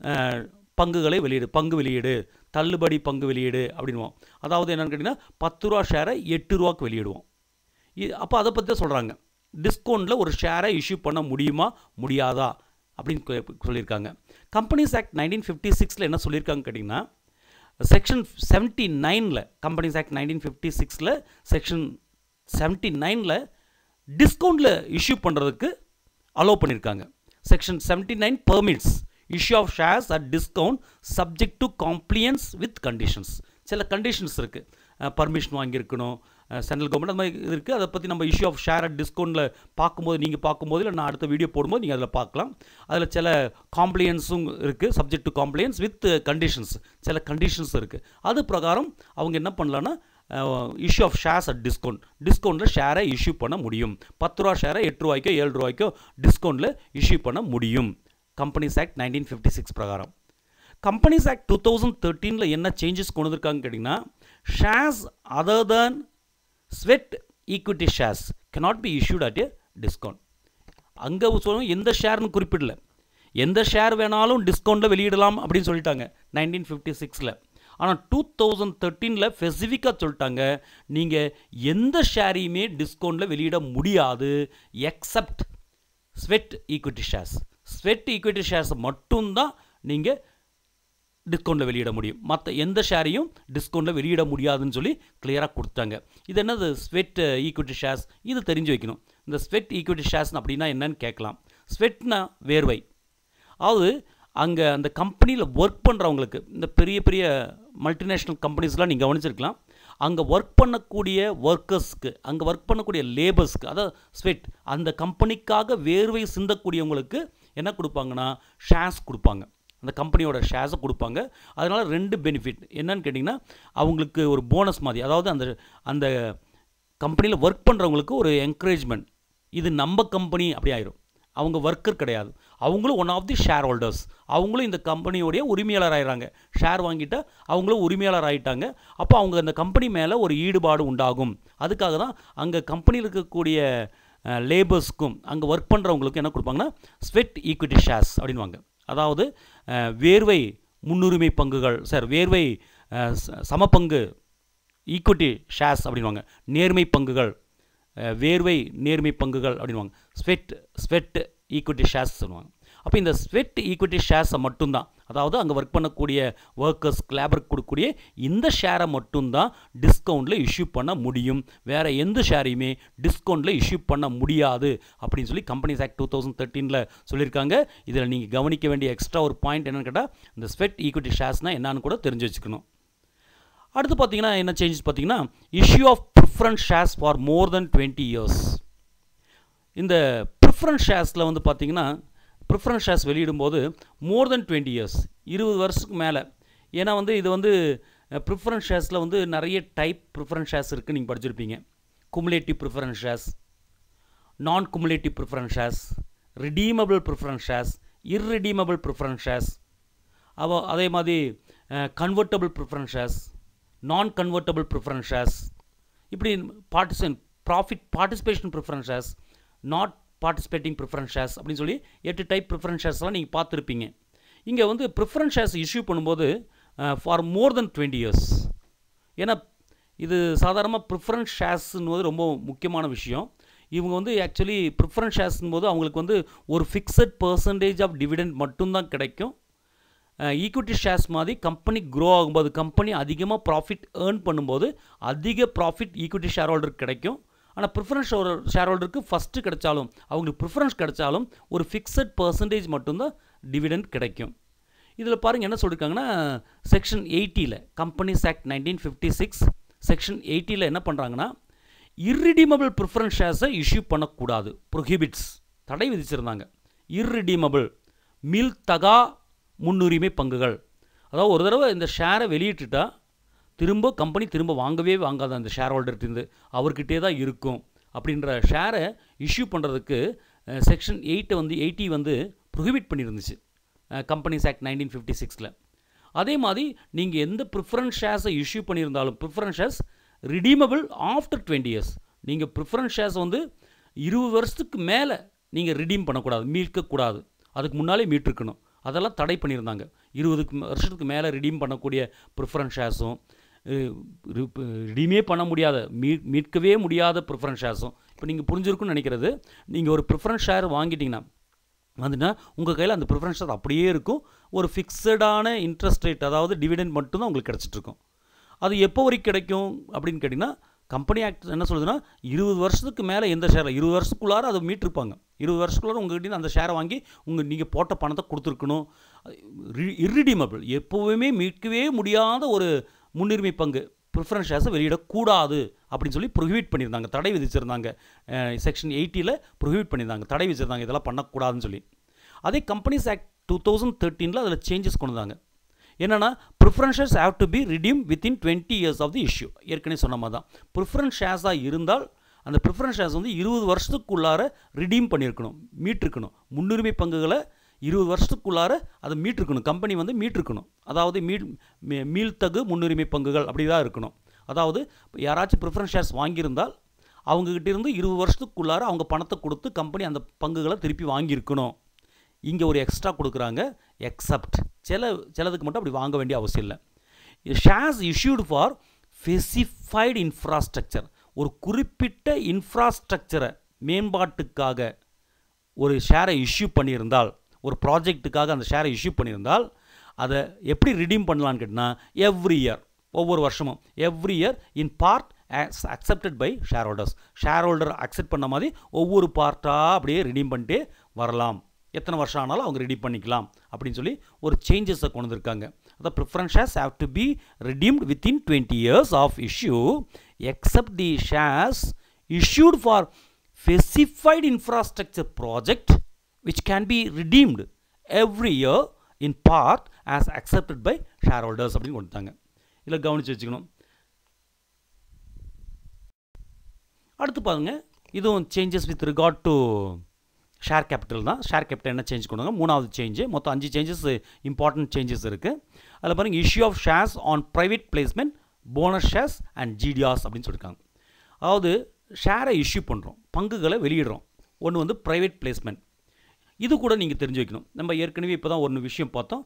பங்குகளை வெளியீடு பங்கு வெளியீடு தள்ளுபடி பங்கு வெளியீடு அப்படின்வோம் அதாவது என்னென்னு கேட்டிங்கன்னா பத்து ரூபா ஷேரை எட்டு ரூபாக்கு வெளியிடுவோம் அப்போ அதை பற்றி தான் சொல்கிறாங்க டிஸ்கவுண்ட்டில் ஒரு ஷேரை இஷ்யூ பண்ண முடியுமா முடியாதா அப்படின்னு சொல்லியிருக்காங்க கம்பெனிஸ் ஆக்ட் நைன்டீன் ஃபிஃப்டி சிக்ஸில் என்ன சொல்லியிருக்காங்க கேட்டிங்கன்னா செக்ஷன் செவன்ட்டி நைனில் கம்பெனிஸ் ஆக்ட் நைன்டீன் ஃபிஃப்டி சிக்ஸில் செக்ஷன் செவன்ட்டி நைனில் டிஸ்கவுண்ட்டில் இஷ்யூ பண்ணுறதுக்கு அலோவ் பண்ணியிருக்காங்க section seventy nine permits issue of shares at discount subject to compliance with conditions சில கண்டிஷன்ஸ் இருக்குது பர்மிஷன் வாங்கியிருக்கணும் சென்ட்ரல் கவர்மெண்ட் அந்த மாதிரி இருக்குது அதை பற்றி நம்ம இஷ்யூ ஆஃப் ஷேர் அட் டிஸ்கவுண்ட்டில் பார்க்கும்போது நீங்கள் பார்க்கும்போது இல்லை நான் அடுத்த வீடியோ போடும்போது நீங்கள் அதில் பார்க்கலாம் அதில் சில காம்ப்ளியன்ஸும் இருக்குது subject to compliance with conditions சில கண்டிஷன்ஸ் இருக்குது அது பிரகாரம் அவங்க என்ன பண்ணலான்னா issue of shares at discount டிஸ்கவுண்ட்டில் ஷேரை இஷ்யூ பண்ண முடியும் பத்து ரூபா ஷேரை எட்டு ரூபாய்க்கோ ஏழு ரூபாய்க்கோ டிஸ்கவுண்ட்டில் இஷ்யூ பண்ண முடியும் companies act nineteen fifty six பிரகாரம் கம்பெனிஸ் ஆக்ட் டூ தௌசண்ட் தேர்ட்டீனில் என்ன சேஞ்சஸ் கொண்டு வந்திருக்காங்க கேட்டிங்கன்னா shares other than sweat equity shares cannot be issued at a discount அங்கே சொல்லுவோம் எந்த ஷேர்னு குறிப்பிடல எந்த ஷேர் வேணாலும் டிஸ்கவுண்ட்டில் வெளியிடலாம் அப்படின்னு சொல்லிட்டாங்க நைன்டீன் ஃபிஃப்டி சிக்ஸில் ஆனால் டூ தௌசண்ட் தேர்ட்டீனில் ஸ்பெசிஃபிக்காக சொல்லிட்டாங்க நீங்கள் எந்த ஷேரையுமே டிஸ்கவுண்ட்டில் வெளியிட முடியாது except sweat equity shares sweat equity ஷேர்ஸை மட்டும்தான் நீங்கள் டிஸ்கவுண்ட்டில் வெளியிட முடியும் மற்ற எந்த ஷேரையும் டிஸ்கவுண்ட்டில் வெளியிட முடியாதுன்னு சொல்லி கிளியராக கொடுத்தாங்க இது என்னது ஸ்வெட் ஈக்விட்டி ஷேர்ஸ் இது தெரிஞ்சு வைக்கணும் இந்த ஸ்வெட் ஈக்விட்டி ஷேர்ஸ் அப்படின்னா என்னன்னு கேட்கலாம் ஸ்வெட்னா வேர்வை அதாவது அங்கே அந்த கம்பெனியில் ஒர்க் பண்ணுறவங்களுக்கு இந்த பெரிய பெரிய மல்டிநேஷ்னல் கம்பெனிஸ்லாம் நீங்கள் கவனிச்சிருக்கலாம் அங்கே ஒர்க் பண்ணக்கூடிய ஒர்க்கர்ஸ்க்கு அங்கே ஒர்க் பண்ணக்கூடிய லேபர்ஸ்க்கு அதாவது ஸ்வெட் அந்த கம்பெனிக்காக வேர்வை சிந்தக்கூடியவங்களுக்கு என்ன கொடுப்பாங்கன்னா ஷேர்ஸ் கொடுப்பாங்க அந்த கம்பெனியோட ஷேர்ஸை கொடுப்பாங்க அதனால் ரெண்டு பெனிஃபிட் என்னன்னு கேட்டிங்கன்னா அவங்களுக்கு ஒரு போனஸ் மாதிரி அதாவது அந்த அந்த கம்பெனியில் ஒர்க் பண்ணுறவங்களுக்கு ஒரு என்கரேஜ்மெண்ட் இது நம்ம கம்பெனி அப்படி ஆயிரும் அவங்க ஒர்க்கர் கிடையாது அவங்களும் one of the shareholders அவங்களும் இந்த கம்பெனியோடைய உரிமையாளர் ஆயிடுறாங்க ஷேர் வாங்கிட்டா அவங்களும் உரிமையாளர் ஆகிட்டாங்க அப்போ அவங்க அந்த கம்பெனி மேலே ஒரு ஈடுபாடு உண்டாகும் அதுக்காக தான் அங்கே கம்பெனியில் இருக்கக்கூடிய லேபர்ஸ்க்கும் அங்கே ஒர்க் பண்ணுறவங்களுக்கும் என்ன கொடுப்பாங்கன்னா ஸ்வெட் ஈக்விட்டி ஷேர்ஸ் அப்படின்வாங்க அதாவது அஹ், வேர்வை முன்னுரிமை பங்குகள் சார் வேர்வை அஹ், ச- சமபங்கு ஈக்விட்டி ஷேர்ஸ் அப்படின்வாங்க நேர்மை பங்குகள் அஹ், வேர்வை நேர்மை பங்குகள் அப்படின்வாங்க ஸ்வெட் ஸ்வெட் ஈக்விட்டி ஷேர்ஸ் சொல்லுவாங்க அப்போ இந்த ஸ்வெட் ஈக்விட்டி ஷேர்ஸை மட்டும்தான் அதாவது அங்கே ஒர்க் பண்ணக்கூடிய ஒர்க்கர்ஸ் லேபருக்கு கொடுக்கக்கூடிய இந்த ஷேரை மட்டும்தான் டிஸ்கவுண்ட்டில் இஷ்யூ பண்ண முடியும் வேறு எந்த ஷேரையுமே டிஸ்கவுண்ட்டில் இஷ்யூ பண்ண முடியாது அப்படின்னு சொல்லி கம்பெனிஸ் ஆக்ட் டூ தௌசண்ட் தேர்ட்டீனில் சொல்லியிருக்காங்க இதில் நீங்கள் கவனிக்க வேண்டிய எக்ஸ்ட்ரா ஒரு பாயிண்ட் என்னன்னு கேட்டால் இந்த ஸ்வெட் ஈக்விட்டி ஷேர்ஸ்னால் என்னன்னு கூட தெரிஞ்சு வச்சுக்கணும் அடுத்து பார்த்தீங்கன்னா என்ன சேஞ்சஸ் பார்த்தீங்கன்னா issue of preference shares for more than twenty years இந்த ப்ரிஃபரன்ஸ் ஷேர்ஸில் வந்து பார்த்தீங்கன்னா ப்ரிஃபரன்ஸ் ஷேர்ஸ் வெளியிடும்போது மோர் தென் டுவெண்ட்டி இயர்ஸ் இருபது வருஷத்துக்கு மேலே ஏன்னா வந்து இது வந்து ப்ரிஃபரன்ஸ் ஷேர்ஸில் வந்து நிறைய டைப் ப்ரிஃபரன்ஸ் ஷேர்ஸ் இருக்குது நீங்கள் படிச்சிருப்பீங்க cumulative preference shares non cumulative preference shares redeemable preference shares irredeemable preference shares அவ அதே மாதிரி convertible preference shares non convertible preference shares இப்படி partisan profit participation preference shares not participating preference shares அப்படின்னு சொல்லி எட்டு டைப் ப்ரிஃபரன்ஸ் ஷேர்ஸ்லாம் நீங்கள் பார்த்துருப்பீங்க இங்கே வந்து ப்ரிஃபரன்ஸ் ஷேர்ஸ் இஷ்யூ பண்ணும்போது for more than twenty years ஏன்னா இது சாதாரணமாக ப்ரிஃபரன்ஸ் ஷேர்ஸ்னும்போது ரொம்ப முக்கியமான விஷயம் இவங்க வந்து ஆக்சுவலி ப்ரிஃபரன்ஸ் ஷேர்ஸ்னும் போது அவங்களுக்கு வந்து ஒரு ஃபிக்ஸட் பர்சன்டேஜ் ஆஃப் டிவிடெண்ட் மட்டும்தான் கிடைக்கும் ஈக்விட்டி ஷேர்ஸ் மாதிரி கம்பெனி க்ரோ ஆகும்போது கம்பெனி அதிகமாக ப்ராஃபிட் ஏர்ன் பண்ணும்போது அதிக ப்ராஃபிட் ஈக்விட்டி ஷேர் ஹோல்டருக்கு கிடைக்கும் ஆனால் ப்ரிஃபரன்ஸ் ஷேர் ஹோல்டருக்கு ஃபஸ்ட்டு கிடைச்சாலும் அவங்களுக்கு ப்ரிஃபரன்ஸ் கிடைச்சாலும் ஒரு ஃபிக்ஸட் பர்சன்டேஜ் மட்டும்தான் டிவிடெண்ட் கிடைக்கும் இதில் பாருங்கள் என்ன சொல்லியிருக்காங்கன்னா செக்ஷன் எயிட்டியில் companies act nineteen fifty six section எயிட்டியில் என்ன பண்ணுறாங்கன்னா இர்ரிடீமபிள் ப்ரிஃபரன்ஸ் ஷேர்ஸை இஷ்யூ பண்ணக்கூடாது ப்ரொஹிபிட்ஸ் தடை விதிச்சிருந்தாங்க இர்ரிடீமபிள் மீள்தகா முன்னுரிமை பங்குகள் அதாவது ஒரு தடவை இந்த ஷேரை வெளியிட்டுட்டா திரும்ப கம்பெனி திரும்ப வாங்கவே வாங்காது அந்த ஷேர் ஹோல்டர்கிட்டருந்து அவர்கிட்டே தான் இருக்கும் அப்படின்ற ஷேரை இஷ்யூ பண்ணுறதுக்கு செக்ஷன் எயிட்டை வந்து எயிட்டி வந்து ப்ரொஹிபிட் பண்ணியிருந்துச்சு கம்பெனிஸ் ஆக்ட் நைன்டீன் ஃபிஃப்டி சிக்ஸில் அதே மாதிரி நீங்கள் எந்த ப்ரிஃபரன்ஸ் ஷேர்ஸை இஷ்யூ பண்ணியிருந்தாலும் preference shares redeemable after twenty years நீங்கள் ப்ரிஃபரன்ஸ் ஷேர்ஸ் வந்து இருபது வருஷத்துக்கு மேலே நீங்கள் ரிடீம் பண்ணக்கூடாது மீட்கக்கூடாது அதுக்கு முன்னாலே மீட்டிருக்கணும் அதெல்லாம் தடை பண்ணியிருந்தாங்க இருபதுக்கு மே- வருஷத்துக்கு மேலே ரிடீம் பண்ணக்கூடிய ப்ரிஃபரன்ஸ் ஷேர்ஸும் ரிடீமே பண்ண முடியாத மீ மீட்கவே முடியாத ப்ரிஃபரன்ஸ் ஷேர்ஸும் இப்போ நீங்கள் புரிஞ்சிருக்குன்னு நினைக்கிறது நீங்கள் ஒரு ப்ரிஃபரன்ஸ் ஷேர் வாங்கிட்டீங்கன்னா வந்துன்னா உங்கள் கையில் அந்த ப்ரிஃபரன்ஸ் ஷேர் அப்படியே இருக்கும் ஒரு ஃபிக்ஸடான இன்ட்ரெஸ்ட் ரேட் அதாவது டிவிடெண்ட் மட்டும்தான் உங்களுக்கு கிடச்சிட்டு இருக்கும் அது எப்போ வரைக்கும் கிடைக்கும் அப்படின்னு கேட்டிங்கன்னா கம்பெனி ஆக்ட் என்ன சொல்லுதுன்னா இருபது வருஷத்துக்கு மேலே எந்த ஷேர் இருபது வருஷத்துக்குள்ளார அதை மீட்டிருப்பாங்க இருபது வருஷத்துக்குள்ளார உங்ககிட்ட அந்த ஷேரை வாங்கி உங்கள் நீங்கள் போட்ட பணத்தை கொடுத்துருக்கணும் இர்ரிடீமபிள் எப்போவுமே மீட்கவே முடியாத ஒரு முன்னுரிமை பங்கு ப்ரிஃபரன்ஸ் ஷேர்ஸை வெளியிடக்கூடாது அப்படின்னு சொல்லி ப்ரொஹிபிட் பண்ணியிருந்தாங்க தடை விதிச்சிருந்தாங்க செக்ஷன் எயிட்டியில் ப்ரொஹிபிட் பண்ணியிருந்தாங்க தடை விதிச்சிருந்தாங்க இதெல்லாம் பண்ணக்கூடாதுன்னு சொல்லி அதே கம்பெனிஸ் ஆக்ட் டூ தௌசண்ட் தேர்ட்டீனில் அதில் சேஞ்சஸ் கொண்டு வந்தாங்க என்னென்னா preferences have to be redeem within twenty years of the issue ஏற்கனவே சொன்ன மாதிரி தான் ப்ரிஃபரன்ஸ் ஷேர்ஸாக இருந்தால் அந்த ப்ரிஃபரன்ஸ் ஷேர்ஸ் வந்து இருபது வருஷத்துக்குள்ளார ரிடீம் பண்ணியிருக்கணும் மீட்டிருக்கணும் முன்னுரிமை பங்குகளை இருபது வருஷத்துக்குள்ளார அதை மீட்டிருக்கணும் கம்பெனி வந்து மீட்டிருக்கணும் அதாவது மீள் மீ- மீள்தகு முன்னுரிமை பங்குகள் அப்படி தான் இருக்கணும் அதாவது யாராச்சும் ப்ரிஃபரன்ஸ் ஷேர்ஸ் வாங்கியிருந்தால் அவங்ககிட்ட இருந்து இருபது வருஷத்துக்குள்ளார அவங்க பணத்தை கொடுத்து கம்பெனி அந்த பங்குகளை திருப்பி வாங்கியிருக்கணும் இங்கே ஒரு எக்ஸ்ட்ரா கொடுக்குறாங்க எக்ஸப்ட் சில சிலதுக்கு மட்டும் அப்படி வாங்க வேண்டிய அவசியம் இல்லை shares issued for specified infrastructure ஒரு குறிப்பிட்ட இன்ஃப்ராஸ்ட்ரக்சரை மேம்பாட்டுக்காக ஒரு ஷேரை இஷ்யூ பண்ணியிருந்தால் ஒரு ப்ராஜெக்ட்டுக்காக அந்த ஷேரை இஷ்யூ பண்ணியிருந்தால் அதை எப்படி ரிடீம் பண்ணலான்னு கேட்டினா எவ்ரி இயர் ஒவ்வொரு வருஷமும் every year in part accepted by shareholders shareholder accept பண்ண மாதிரி ஒவ்வொரு பார்ட்டாக அப்படியே ரிடீம் பண்ணிட்டே வரலாம் எத்தனை வருஷம் ஆனாலும் அவங்க ரெடி பண்ணிக்கலாம் அப்படின்னு சொல்லி ஒரு சேஞ்சஸை கொண்டு வந்திருக்காங்க அதான் preference shares have to be redeemed within twenty years of issue except the shares issued for specified infrastructure project which can be redeemed every year in part as accepted by shareholders அப்படின்னு கொடுத்தாங்க இதில் கவனித்து வச்சுக்கணும் அடுத்து பாருங்க இதுவும் changes with regard to share capital தான் share capital என்ன சேஞ்ச் பண்ணுவாங்க மூணாவது சேஞ்சு மொத்தம் அஞ்சு சேஞ்சஸ் இம்பார்ட்டன்ட் சேஞ்சஸ் இருக்குது அதில் பாருங்கள் issue of shares on private placement bonus shares and GDRs அப்படின்னு சொல்லியிருக்காங்க அதாவது ஷேரை இஷ்யூ பண்ணுறோம் பங்குகளை வெளியிடுறோம் ஒன்று வந்து ப்ரைவேட் பிளேஸ்மெண்ட் இது கூட நீங்கள் தெரிஞ்சு வைக்கணும் நம்ம ஏற்கனவே இப்போ தான் ஒரு விஷயம் பார்த்தோம்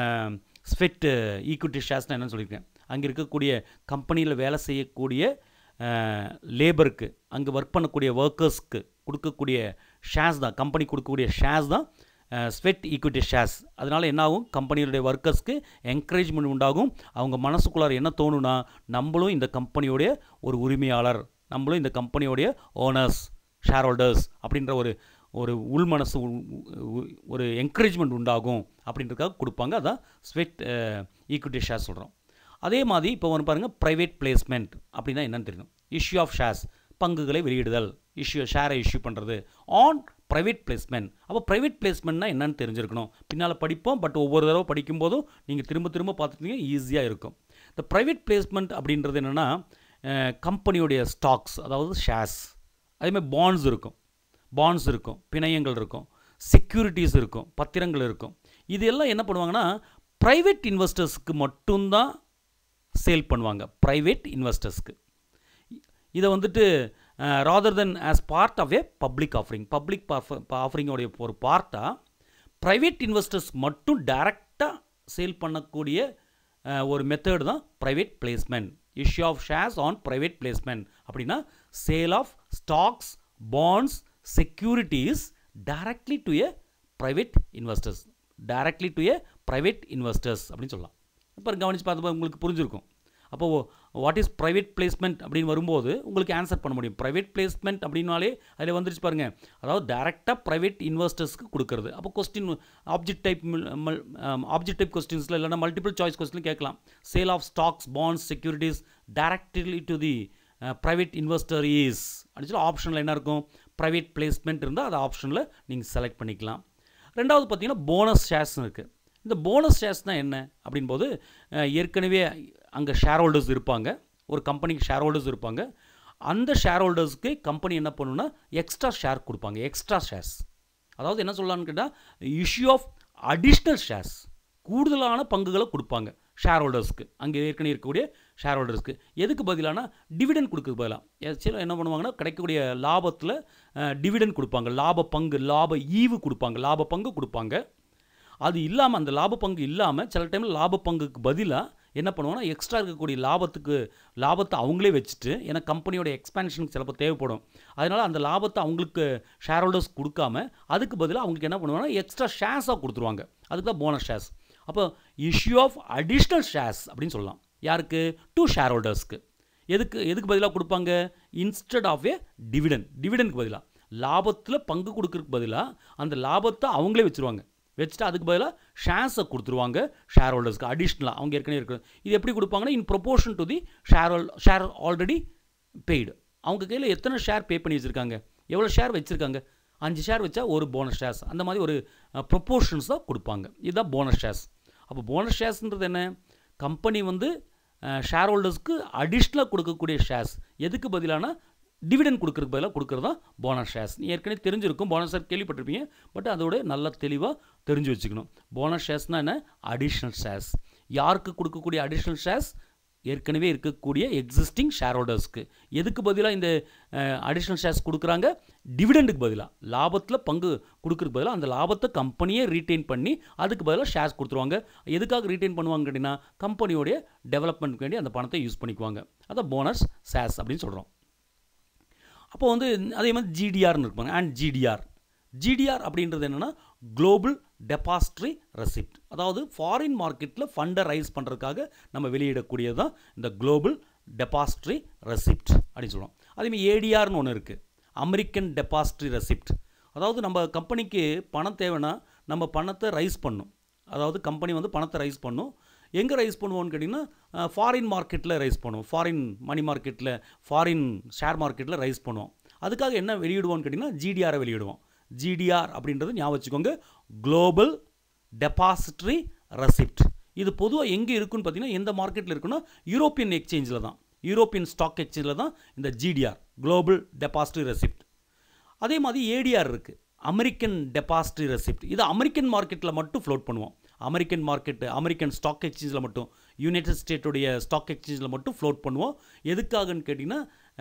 ஸ்வெட் ஈக்விட்டி ஷேர்ஸ்னால் என்னன்னு சொல்லியிருக்கேன் அங்கே இருக்கக்கூடிய கம்பெனியில் வேலை செய்யக்கூடிய லேபருக்கு அங்கே ஒர்க் பண்ணக்கூடிய ஒர்க்கர்ஸ்க்கு கொடுக்கக்கூடிய ஷேர்ஸ் தான் கம்பெனி கொடுக்கக்கூடிய ஷேர்ஸ் தான் ஸ்வெட் ஈக்விட்டி ஷேர்ஸ் அதனால் என்ன ஆகும் கம்பெனியுடைய ஒர்க்கர்ஸ்க்கு என்கரேஜ்மெண்ட் உண்டாகும் அவங்க மனசுக்குள்ளார என்ன தோணுனா நம்மளும் இந்த கம்பெனியோடைய ஒரு உரிமையாளர் நம்மளும் இந்த கம்பெனியோடைய ஓனர்ஸ் ஷேர் ஹோல்டர்ஸ் அப்படின்ற ஒரு ஒரு உள் மனசு ஒரு என்கரேஜ்மெண்ட் உண்டாகும் அப்படின்றதுக்காக கொடுப்பாங்க அதான் ஸ்வெட் ஈக்விட்டி ஷேர்ஸ் சொல்கிறோம் அதே மாதிரி இப்போ வந்து பாருங்கள் ப்ரைவேட் பிளேஸ்மெண்ட் அப்படின்னா என்னன்னு தெரியணும் இஷ்யூ ஆஃப் ஷேர்ஸ் பங்குகளை வெளியிடுதல் இஷ்யூ ஷேரை இஷ்யூ பண்ணுறது ஆன் ப்ரைவேட் பிளேஸ்மெண்ட் அப்போ ப்ரைவேட் பிளேஸ்மெண்ட்னா என்னன்னு தெரிஞ்சிருக்கணும் பின்னால் படிப்போம் பட் ஒவ்வொரு தடவை படிக்கும்போதும் நீங்கள் திரும்ப திரும்ப பார்த்துட்டீங்க ஈஸியாக இருக்கும் இந்த ப்ரைவேட் பிளேஸ்மெண்ட் அப்படின்றது என்னென்னா கம்பெனியுடைய ஸ்டாக்ஸ் அதாவது ஷேர்ஸ் அதேமாதிரி பாண்ட்ஸ் இருக்கும் பாண்ட்ஸ் இருக்கும் பிணையங்கள் இருக்கும் செக்யூரிட்டிஸ் இருக்கும் பத்திரங்கள் இருக்கும் இது எல்லாம் என்ன பண்ணுவாங்கன்னா ப்ரைவேட் இன்வெஸ்டர்ஸ்க்கு மட்டும்தான் சேல் பண்ணுவாங்க ப்ரைவேட் இன்வெஸ்டர்ஸ்க்கு இதை வந்துட்டு rather than as part of a public offering public ஆஃபரிங்கோடைய ஒரு பார்ட்டாக ப்ரைவேட் இன்வெஸ்டர்ஸ் மட்டும் டைரெக்டாக சேல் பண்ணக்கூடிய ஒரு மெத்தட் தான் private placement issue of shares on private placement அப்படின்னா sale of stocks bonds securities directly to a private investors directly to a private investors அப்படின்னு சொல்லலாம் இப்போ கவனித்து பார்த்தப்போ உங்களுக்கு புரிஞ்சிருக்கும் அப்போ வாட் இஸ் ப்ரைவேட் பிளேஸ்மெண்ட் அப்படின்னு வரும்போது உங்களுக்கு ஆன்சர் பண்ண முடியும் ப்ரைவேட் பிளேஸ்மெண்ட் அப்படின்னாலே அதில் வந்துருச்சு பாருங்கள் அதாவது டேரெக்டாக ப்ரைவேட் இன்வெஸ்டர்ஸ்க்கு கொடுக்குறது அப்போ question object type object type கொஸ்டின்ஸில் இல்லைனா மல்டிபிள் சாய்ஸ் கொஸ்டின் கேட்கலாம் sale of stocks bonds securities directly to the private investor is அப்படின்னு சொல்லி ஆப்ஷனில் என்ன இருக்கும் ப்ரைவேட் பிளேஸ்மெண்ட் இருந்தால் அதை ஆப்ஷனில் நீங்கள் செலக்ட் பண்ணிக்கலாம் ரெண்டாவது பார்த்தீங்கன்னா போனஸ் ஷேர்ஸ் இருக்குது இந்த போனஸ் ஷேர்ஸ்னால் என்ன அப்படின்போது ஏற்கனவே அங்கே ஷேர் ஹோல்டர்ஸ் இருப்பாங்க ஒரு கம்பெனிக்கு ஷேர் ஹோல்டர்ஸ் இருப்பாங்க அந்த ஷேர் ஹோல்டர்ஸ்க்கு கம்பெனி என்ன பண்ணுன்னா எக்ஸ்ட்ரா ஷேர் கொடுப்பாங்க எக்ஸ்ட்ரா ஷேர்ஸ் அதாவது என்ன சொல்லலான்னு கேட்டால் இஷ்யூ ஆஃப் அடிஷ்னல் ஷேர்ஸ் கூடுதலான பங்குகளை கொடுப்பாங்க ஷேர் ஹோல்டர்ஸ்க்கு அங்கே ஏற்கனவே இருக்கக்கூடிய ஷேர் ஹோல்டர்ஸ்க்கு எதுக்கு பதிலானா டிவிடன் கொடுக்குறது பதிலாக சில என்ன பண்ணுவாங்கன்னா கிடைக்கக்கூடிய லாபத்தில் டிவிடன் கொடுப்பாங்க லாப பங்கு லாப ஈவு கொடுப்பாங்க லாப பங்கு கொடுப்பாங்க அது இல்லாமல் அந்த லாப பங்கு இல்லாமல் சில டைமில் லாப பங்குக்கு பதிலாக என்ன பண்ணுவாங்கன்னா எக்ஸ்ட்ரா இருக்கக்கூடிய லாபத்துக்கு லாபத்தை அவங்களே வச்சுட்டு ஏன்னா கம்பெனியோட எக்ஸ்பேன்ஷனுக்கு சிலப்போ தேவைப்படும் அதனால் அந்த லாபத்தை அவங்களுக்கு ஷேர் ஹோல்டர்ஸ் கொடுக்காம அதுக்கு பதிலாக அவங்களுக்கு என்ன பண்ணுவாங்கன்னா எக்ஸ்ட்ரா ஷேர்ஸாக கொடுத்துருவாங்க அதுக்கு தான் போனஸ் ஷேர்ஸ் அப்போ இஷ்யூ ஆஃப் அடிஷ்னல் ஷேர்ஸ் அப்படின்னு சொல்லலாம் யாருக்கு டூ ஷேர் ஹோல்டர்ஸ்க்கு எதுக்கு எதுக்கு பதிலாக கொடுப்பாங்க இன்ஸ்டட் ஆஃப் ஏ டிவிடன் டிவிடனுக்கு பதிலாக லாபத்தில் பங்கு கொடுக்கறதுக்கு பதிலாக அந்த லாபத்தை அவங்களே வச்சுருவாங்க வச்சுட்டு அதுக்கு பதிலாக ஷேர்ஸை கொடுத்துருவாங்க ஷேர் ஹோல்டர்ஸ்க்கு அடிஷ்னலாக அவங்க ஏற்கனவே இருக்குது இது எப்படி கொடுப்பாங்கன்னா in proportion to the share whole share already paid அவங்க கையில் எத்தனை ஷேர் பே பண்ணி வச்சுருக்காங்க எவ்வளோ ஷேர் வச்சுருக்காங்க அஞ்சு ஷேர் வச்சா ஒரு போனஸ் ஷேர்ஸ் அந்த மாதிரி ஒரு ப்ரொப்போர்ஷன்ஸ் தான் கொடுப்பாங்க இதுதான் போனஸ் ஷேர்ஸ் அப்போ போனஸ் ஷேர்ஸ்ன்றது என்ன கம்பெனி வந்து ஷேர் ஹோல்டர்ஸ்க்கு அடிஷ்னலாக கொடுக்கக்கூடிய ஷேர்ஸ் எதுக்கு பதிலானா டிவிடன் கொடுக்குறதுக்கு பதிலாக கொடுக்குறது தான் போனஸ் ஷேர்ஸ் நீ ஏற்கனவே தெரிஞ்சிருக்கும் போனஸ் ஷேர் கேள்விப்பட்டிருப்பீங்க பட் அதோட நல்ல தெளிவாக தெரிஞ்சு வச்சுக்கணும் போனஸ் ஷேர்ஸ்னால் என்ன அடிஷ்னல் ஷேர்ஸ் யாருக்கு கொடுக்கக்கூடிய அடிஷ்னல் ஷேர்ஸ் ஏற்கனவே இருக்கக்கூடிய எக்ஸிஸ்டிங் ஷேர் ஹோல்டர்ஸ்க்கு எதுக்கு பதிலாக இந்த அடிஷ்னல் ஷேர்ஸ் கொடுக்குறாங்க டிவிடெண்டுக்கு பதிலாக லாபத்தில் பங்கு கொடுக்குறதுக்கு பதிலாக அந்த லாபத்தை கம்பெனியே ரீட்டைன் பண்ணி அதுக்கு பதிலாக ஷேர்ஸ் கொடுத்துருவாங்க எதுக்காக ரீட்டைன் பண்ணுவாங்க கேட்டிங்கன்னா கம்பெனியோடைய டெவலப்மெண்ட்க்கு வேண்டி அந்த பணத்தை யூஸ் பண்ணிக்குவாங்க அதான் போனஸ் ஷேர்ஸ் அப்படின்னு சொல்கிறோம் அப்போ வந்து அதே மாதிரி ஜிடிஆர்னு இருப்பாங்க அண்ட் ஜிடிஆர் ஜிடிஆர் அப்படின்றது என்னென்னா குளோபல் டெபாசிட்ரி ரெசிப்ட் அதாவது ஃபாரின் மார்க்கெட்டில் ஃபண்டை ரைஸ் பண்ணுறதுக்காக நம்ம வெளியிடக்கூடியது தான் இந்த குளோபல் டெபாசிட்ரி ரெசிப்ட் அப்படின்னு சொல்லுவோம் அதேமாதிரி ஏடிஆர்னு ஒன்று இருக்குது அமெரிக்கன் டெபாசிட்ரி ரெசிப்ட் அதாவது நம்ம கம்பெனிக்கு பணம் தேவைன்னா நம்ம பணத்தை ரைஸ் பண்ணும் அதாவது கம்பெனி வந்து பணத்தை ரைஸ் பண்ணும் எங்கே ரைஸ் பண்ணுவோம்னு கேட்டிங்கன்னா ஃபாரின் மார்க்கெட்டில் ரைஸ் பண்ணுவோம் ஃபாரின் மணி மார்க்கெட்டில் ஃபாரின் ஷேர் மார்க்கெட்டில் ரைஸ் பண்ணுவோம் அதுக்காக என்ன வெளியிடுவோம்னு கேட்டிங்கன்னா ஜிடிஆரை வெளியிடுவோம் ஜிடிஆர் அப்படின்றது ஞாபகம் வச்சுக்கோங்க குளோபல் டெபாசிட்ரி ரெசிப்ட் இது பொதுவாக எங்கே இருக்குன்னு பார்த்தீங்கன்னா எந்த மார்க்கெட்டில் இருக்குன்னா யூரோப்பியன் எக்ஸ்சேஞ்சில் தான் யூரோப்பியன் ஸ்டாக் எக்ஸ்சேஞ்சில் தான் இந்த ஜிடிஆர் குளோபல் டெபாசிட்ரி ரெசிப்ட் அதே மாதிரி ஏடிஆர் இருக்குது அமெரிக்கன் டெபாசிட்ரி ரெசிப்ட் இது அமெரிக்கன் மார்க்கெட்டில் மட்டும் ஃப்ளோட் பண்ணுவோம் அமெரிக்கன் மார்க்கெட்டு அமெரிக்கன் ஸ்டாக் எக்ஸ்சேஞ்சில் மட்டும் யுனைடெட் ஸ்டேட்டுடைய ஸ்டாக் எக்ஸ்சேஞ்சில் மட்டும் ஃப்ளோட் பண்ணுவோம் எதுக்காகன்னு கேட்டிங்கன்னா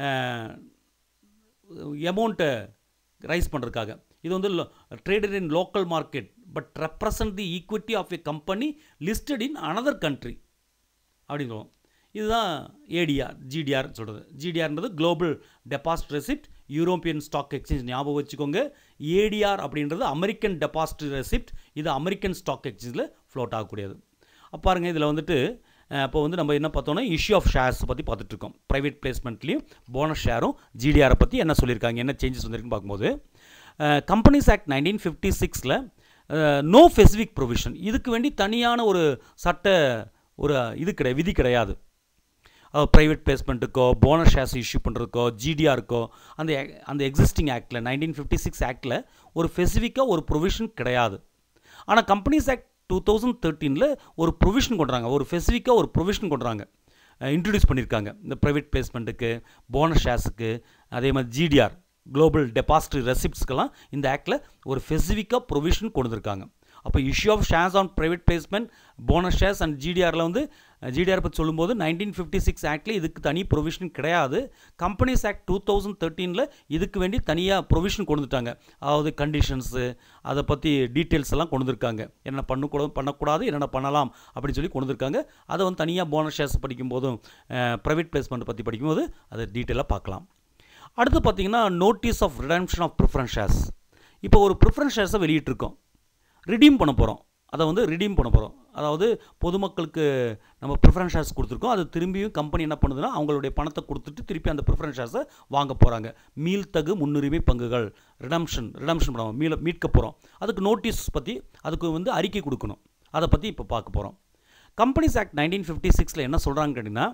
அமௌண்ட்டை ரைஸ் பண்ணுறதுக்காக இது வந்து traded in local market but represent the equity of a company listed in another country அப்படின்னு சொல்லுவோம் இதுதான் ஏடிஆர் ஜிடிஆர் சொல்கிறது ஜிடிஆர்ன்றது global deposit receipt European stock exchange ஞாபகம் வச்சுக்கோங்க ஏடிஆர் அப்படின்றது அமெரிக்கன் டெபாசிட் ரெசிப்ட் இது அமெரிக்கன் ஸ்டாக் எக்ஸ்சேஞ்சில் ஃப்ளோட் ஆகக்கூடியது அப்போ பாருங்கள் இதில் வந்துட்டு இப்போ வந்து நம்ம என்ன பார்த்தோம்னா இஷ்யூ ஆஃப் ஷேர்ஸ் பற்றி பார்த்துட்டு இருக்கோம் ப்ரைவேட் பிளேஸ்மெண்ட்லேயும் போனஸ் ஷேரும் ஜிடிஆரை பற்றி என்ன சொல்லியிருக்காங்க என்ன சேஞ்சஸ் வந்திருக்குன்னு பார்க்கும்போது கம்பெனிஸ் ஆக்ட் நைன்டீன் ஃபிஃப்டி சிக்ஸில் நோ ஸ்பெசிஃபிக் ப்ரொவிஷன் இதுக்கு வேண்டி தனியான ஒரு சட்ட ஒரு இது கிடையாது விதி கிடையாது ப்ரைவேட் பிளேஸ்மெண்ட்டுக்கோ போனஸ் ஷேர்ஸ் இஷ்யூ பண்ணுறதுக்கோ ஜிடிஆருக்கோ அந்த அந்த எக்ஸிஸ்டிங் ஆக்டில் நைன்டீன் ஃபிஃப்டி சிக்ஸ் ஆக்டில் ஒரு ஸ்பெசிஃபிக்காக ஒரு ப்ரொவிஷன் கிடையாது ஆனால் கம்பெனிஸ் ஆக்ட் டூ தௌசண்ட் தேர்ட்டீனில் ஒரு ப்ரொவிஷன் கொண்டுறாங்க ஒரு ஸ்பெசிஃபிக்காக ஒரு ப்ரொவிஷன் கொண்டுறாங்க இன்ட்ரடியூஸ் பண்ணியிருக்காங்க இந்த ப்ரைவேட் பிளேஸ்மெண்ட்டுக்கு போனஸ் ஷேர்ஸுக்கு அதே மாதிரி ஜிடிஆர் குளோபல் டெபாசிட்ரி ரெசிப்ட்ஸ்க்கெல்லாம் இந்த ஆக்டில் ஒரு ஸ்பெசிஃபிக்காக ப்ரொவிஷன் கொண்டு வந்திருக்காங்க அப்போ issue of shares on private placement bonus shares and ஜிடிஆரில் வந்து ஜிடிஆர் பற்றி சொல்லும்போது நைன்டீன் ஃபிஃப்டி சிக்ஸ் ஆக்டில் இதுக்கு தனி ப்ரொவிஷன் கிடையாது கம்பெனிஸ் ஆக்ட் டூ தௌசண்ட் தேர்ட்டீனில் இதுக்கு வேண்டி தனியாக ப்ரொவிஷன் கொண்டுட்டாங்க அதாவது கண்டிஷன்ஸு அதை பற்றி டீட்டெயில்ஸ் எல்லாம் கொண்டு வந்திருக்காங்க என்ன பண்ணக்கூடாது பண்ணக்கூடாது என்னென்ன பண்ணலாம் அப்படின்னு சொல்லி கொண்டு வந்திருக்காங்க அதை வந்து தனியாக போனஸ் ஷேர்ஸ் படிக்கும்போதும் ப்ரைவேட் பிளேஸ்மெண்ட் பற்றி படிக்கும்போது அதை டீட்டெயிலாக பார்க்கலாம் அடுத்து பார்த்தீங்கன்னா notice of redemption of preference shares இப்போ ஒரு ப்ரிஃபரன்ஸ் ஷேர்ஸை வெளியிட்டிருக்கோம் ரிடீம் பண்ண போகிறோம் அதை வந்து ரிடீம் பண்ண போகிறோம் அதாவது பொதுமக்களுக்கு நம்ம ப்ரிஃபரன்ஸ் ஷேர்ஸ் கொடுத்துருக்கோம் அது திரும்பியும் கம்பெனி என்ன பண்ணுதுன்னா அவங்களுடைய பணத்தை கொடுத்துட்டு திருப்பி அந்த ப்ரிஃபரன்ஸ் ஷேர்ஸை வாங்க போகிறாங்க மீள்தகு முன்னுரிமை பங்குகள் ரிடம்ஷன் ரிடம்ஷன் பண்ணுவோம் மீள மீட்க போகிறோம் அதுக்கு நோட்டீஸ் பற்றி அதுக்கு வந்து அறிக்கை கொடுக்கணும் அதை பற்றி இப்போ பார்க்க போகிறோம் கம்பெனிஸ் ஆக்ட் நைன்டீன் ஃபிஃப்டி சிக்ஸில் என்ன சொல்கிறாங்க கேட்டிங்கன்னா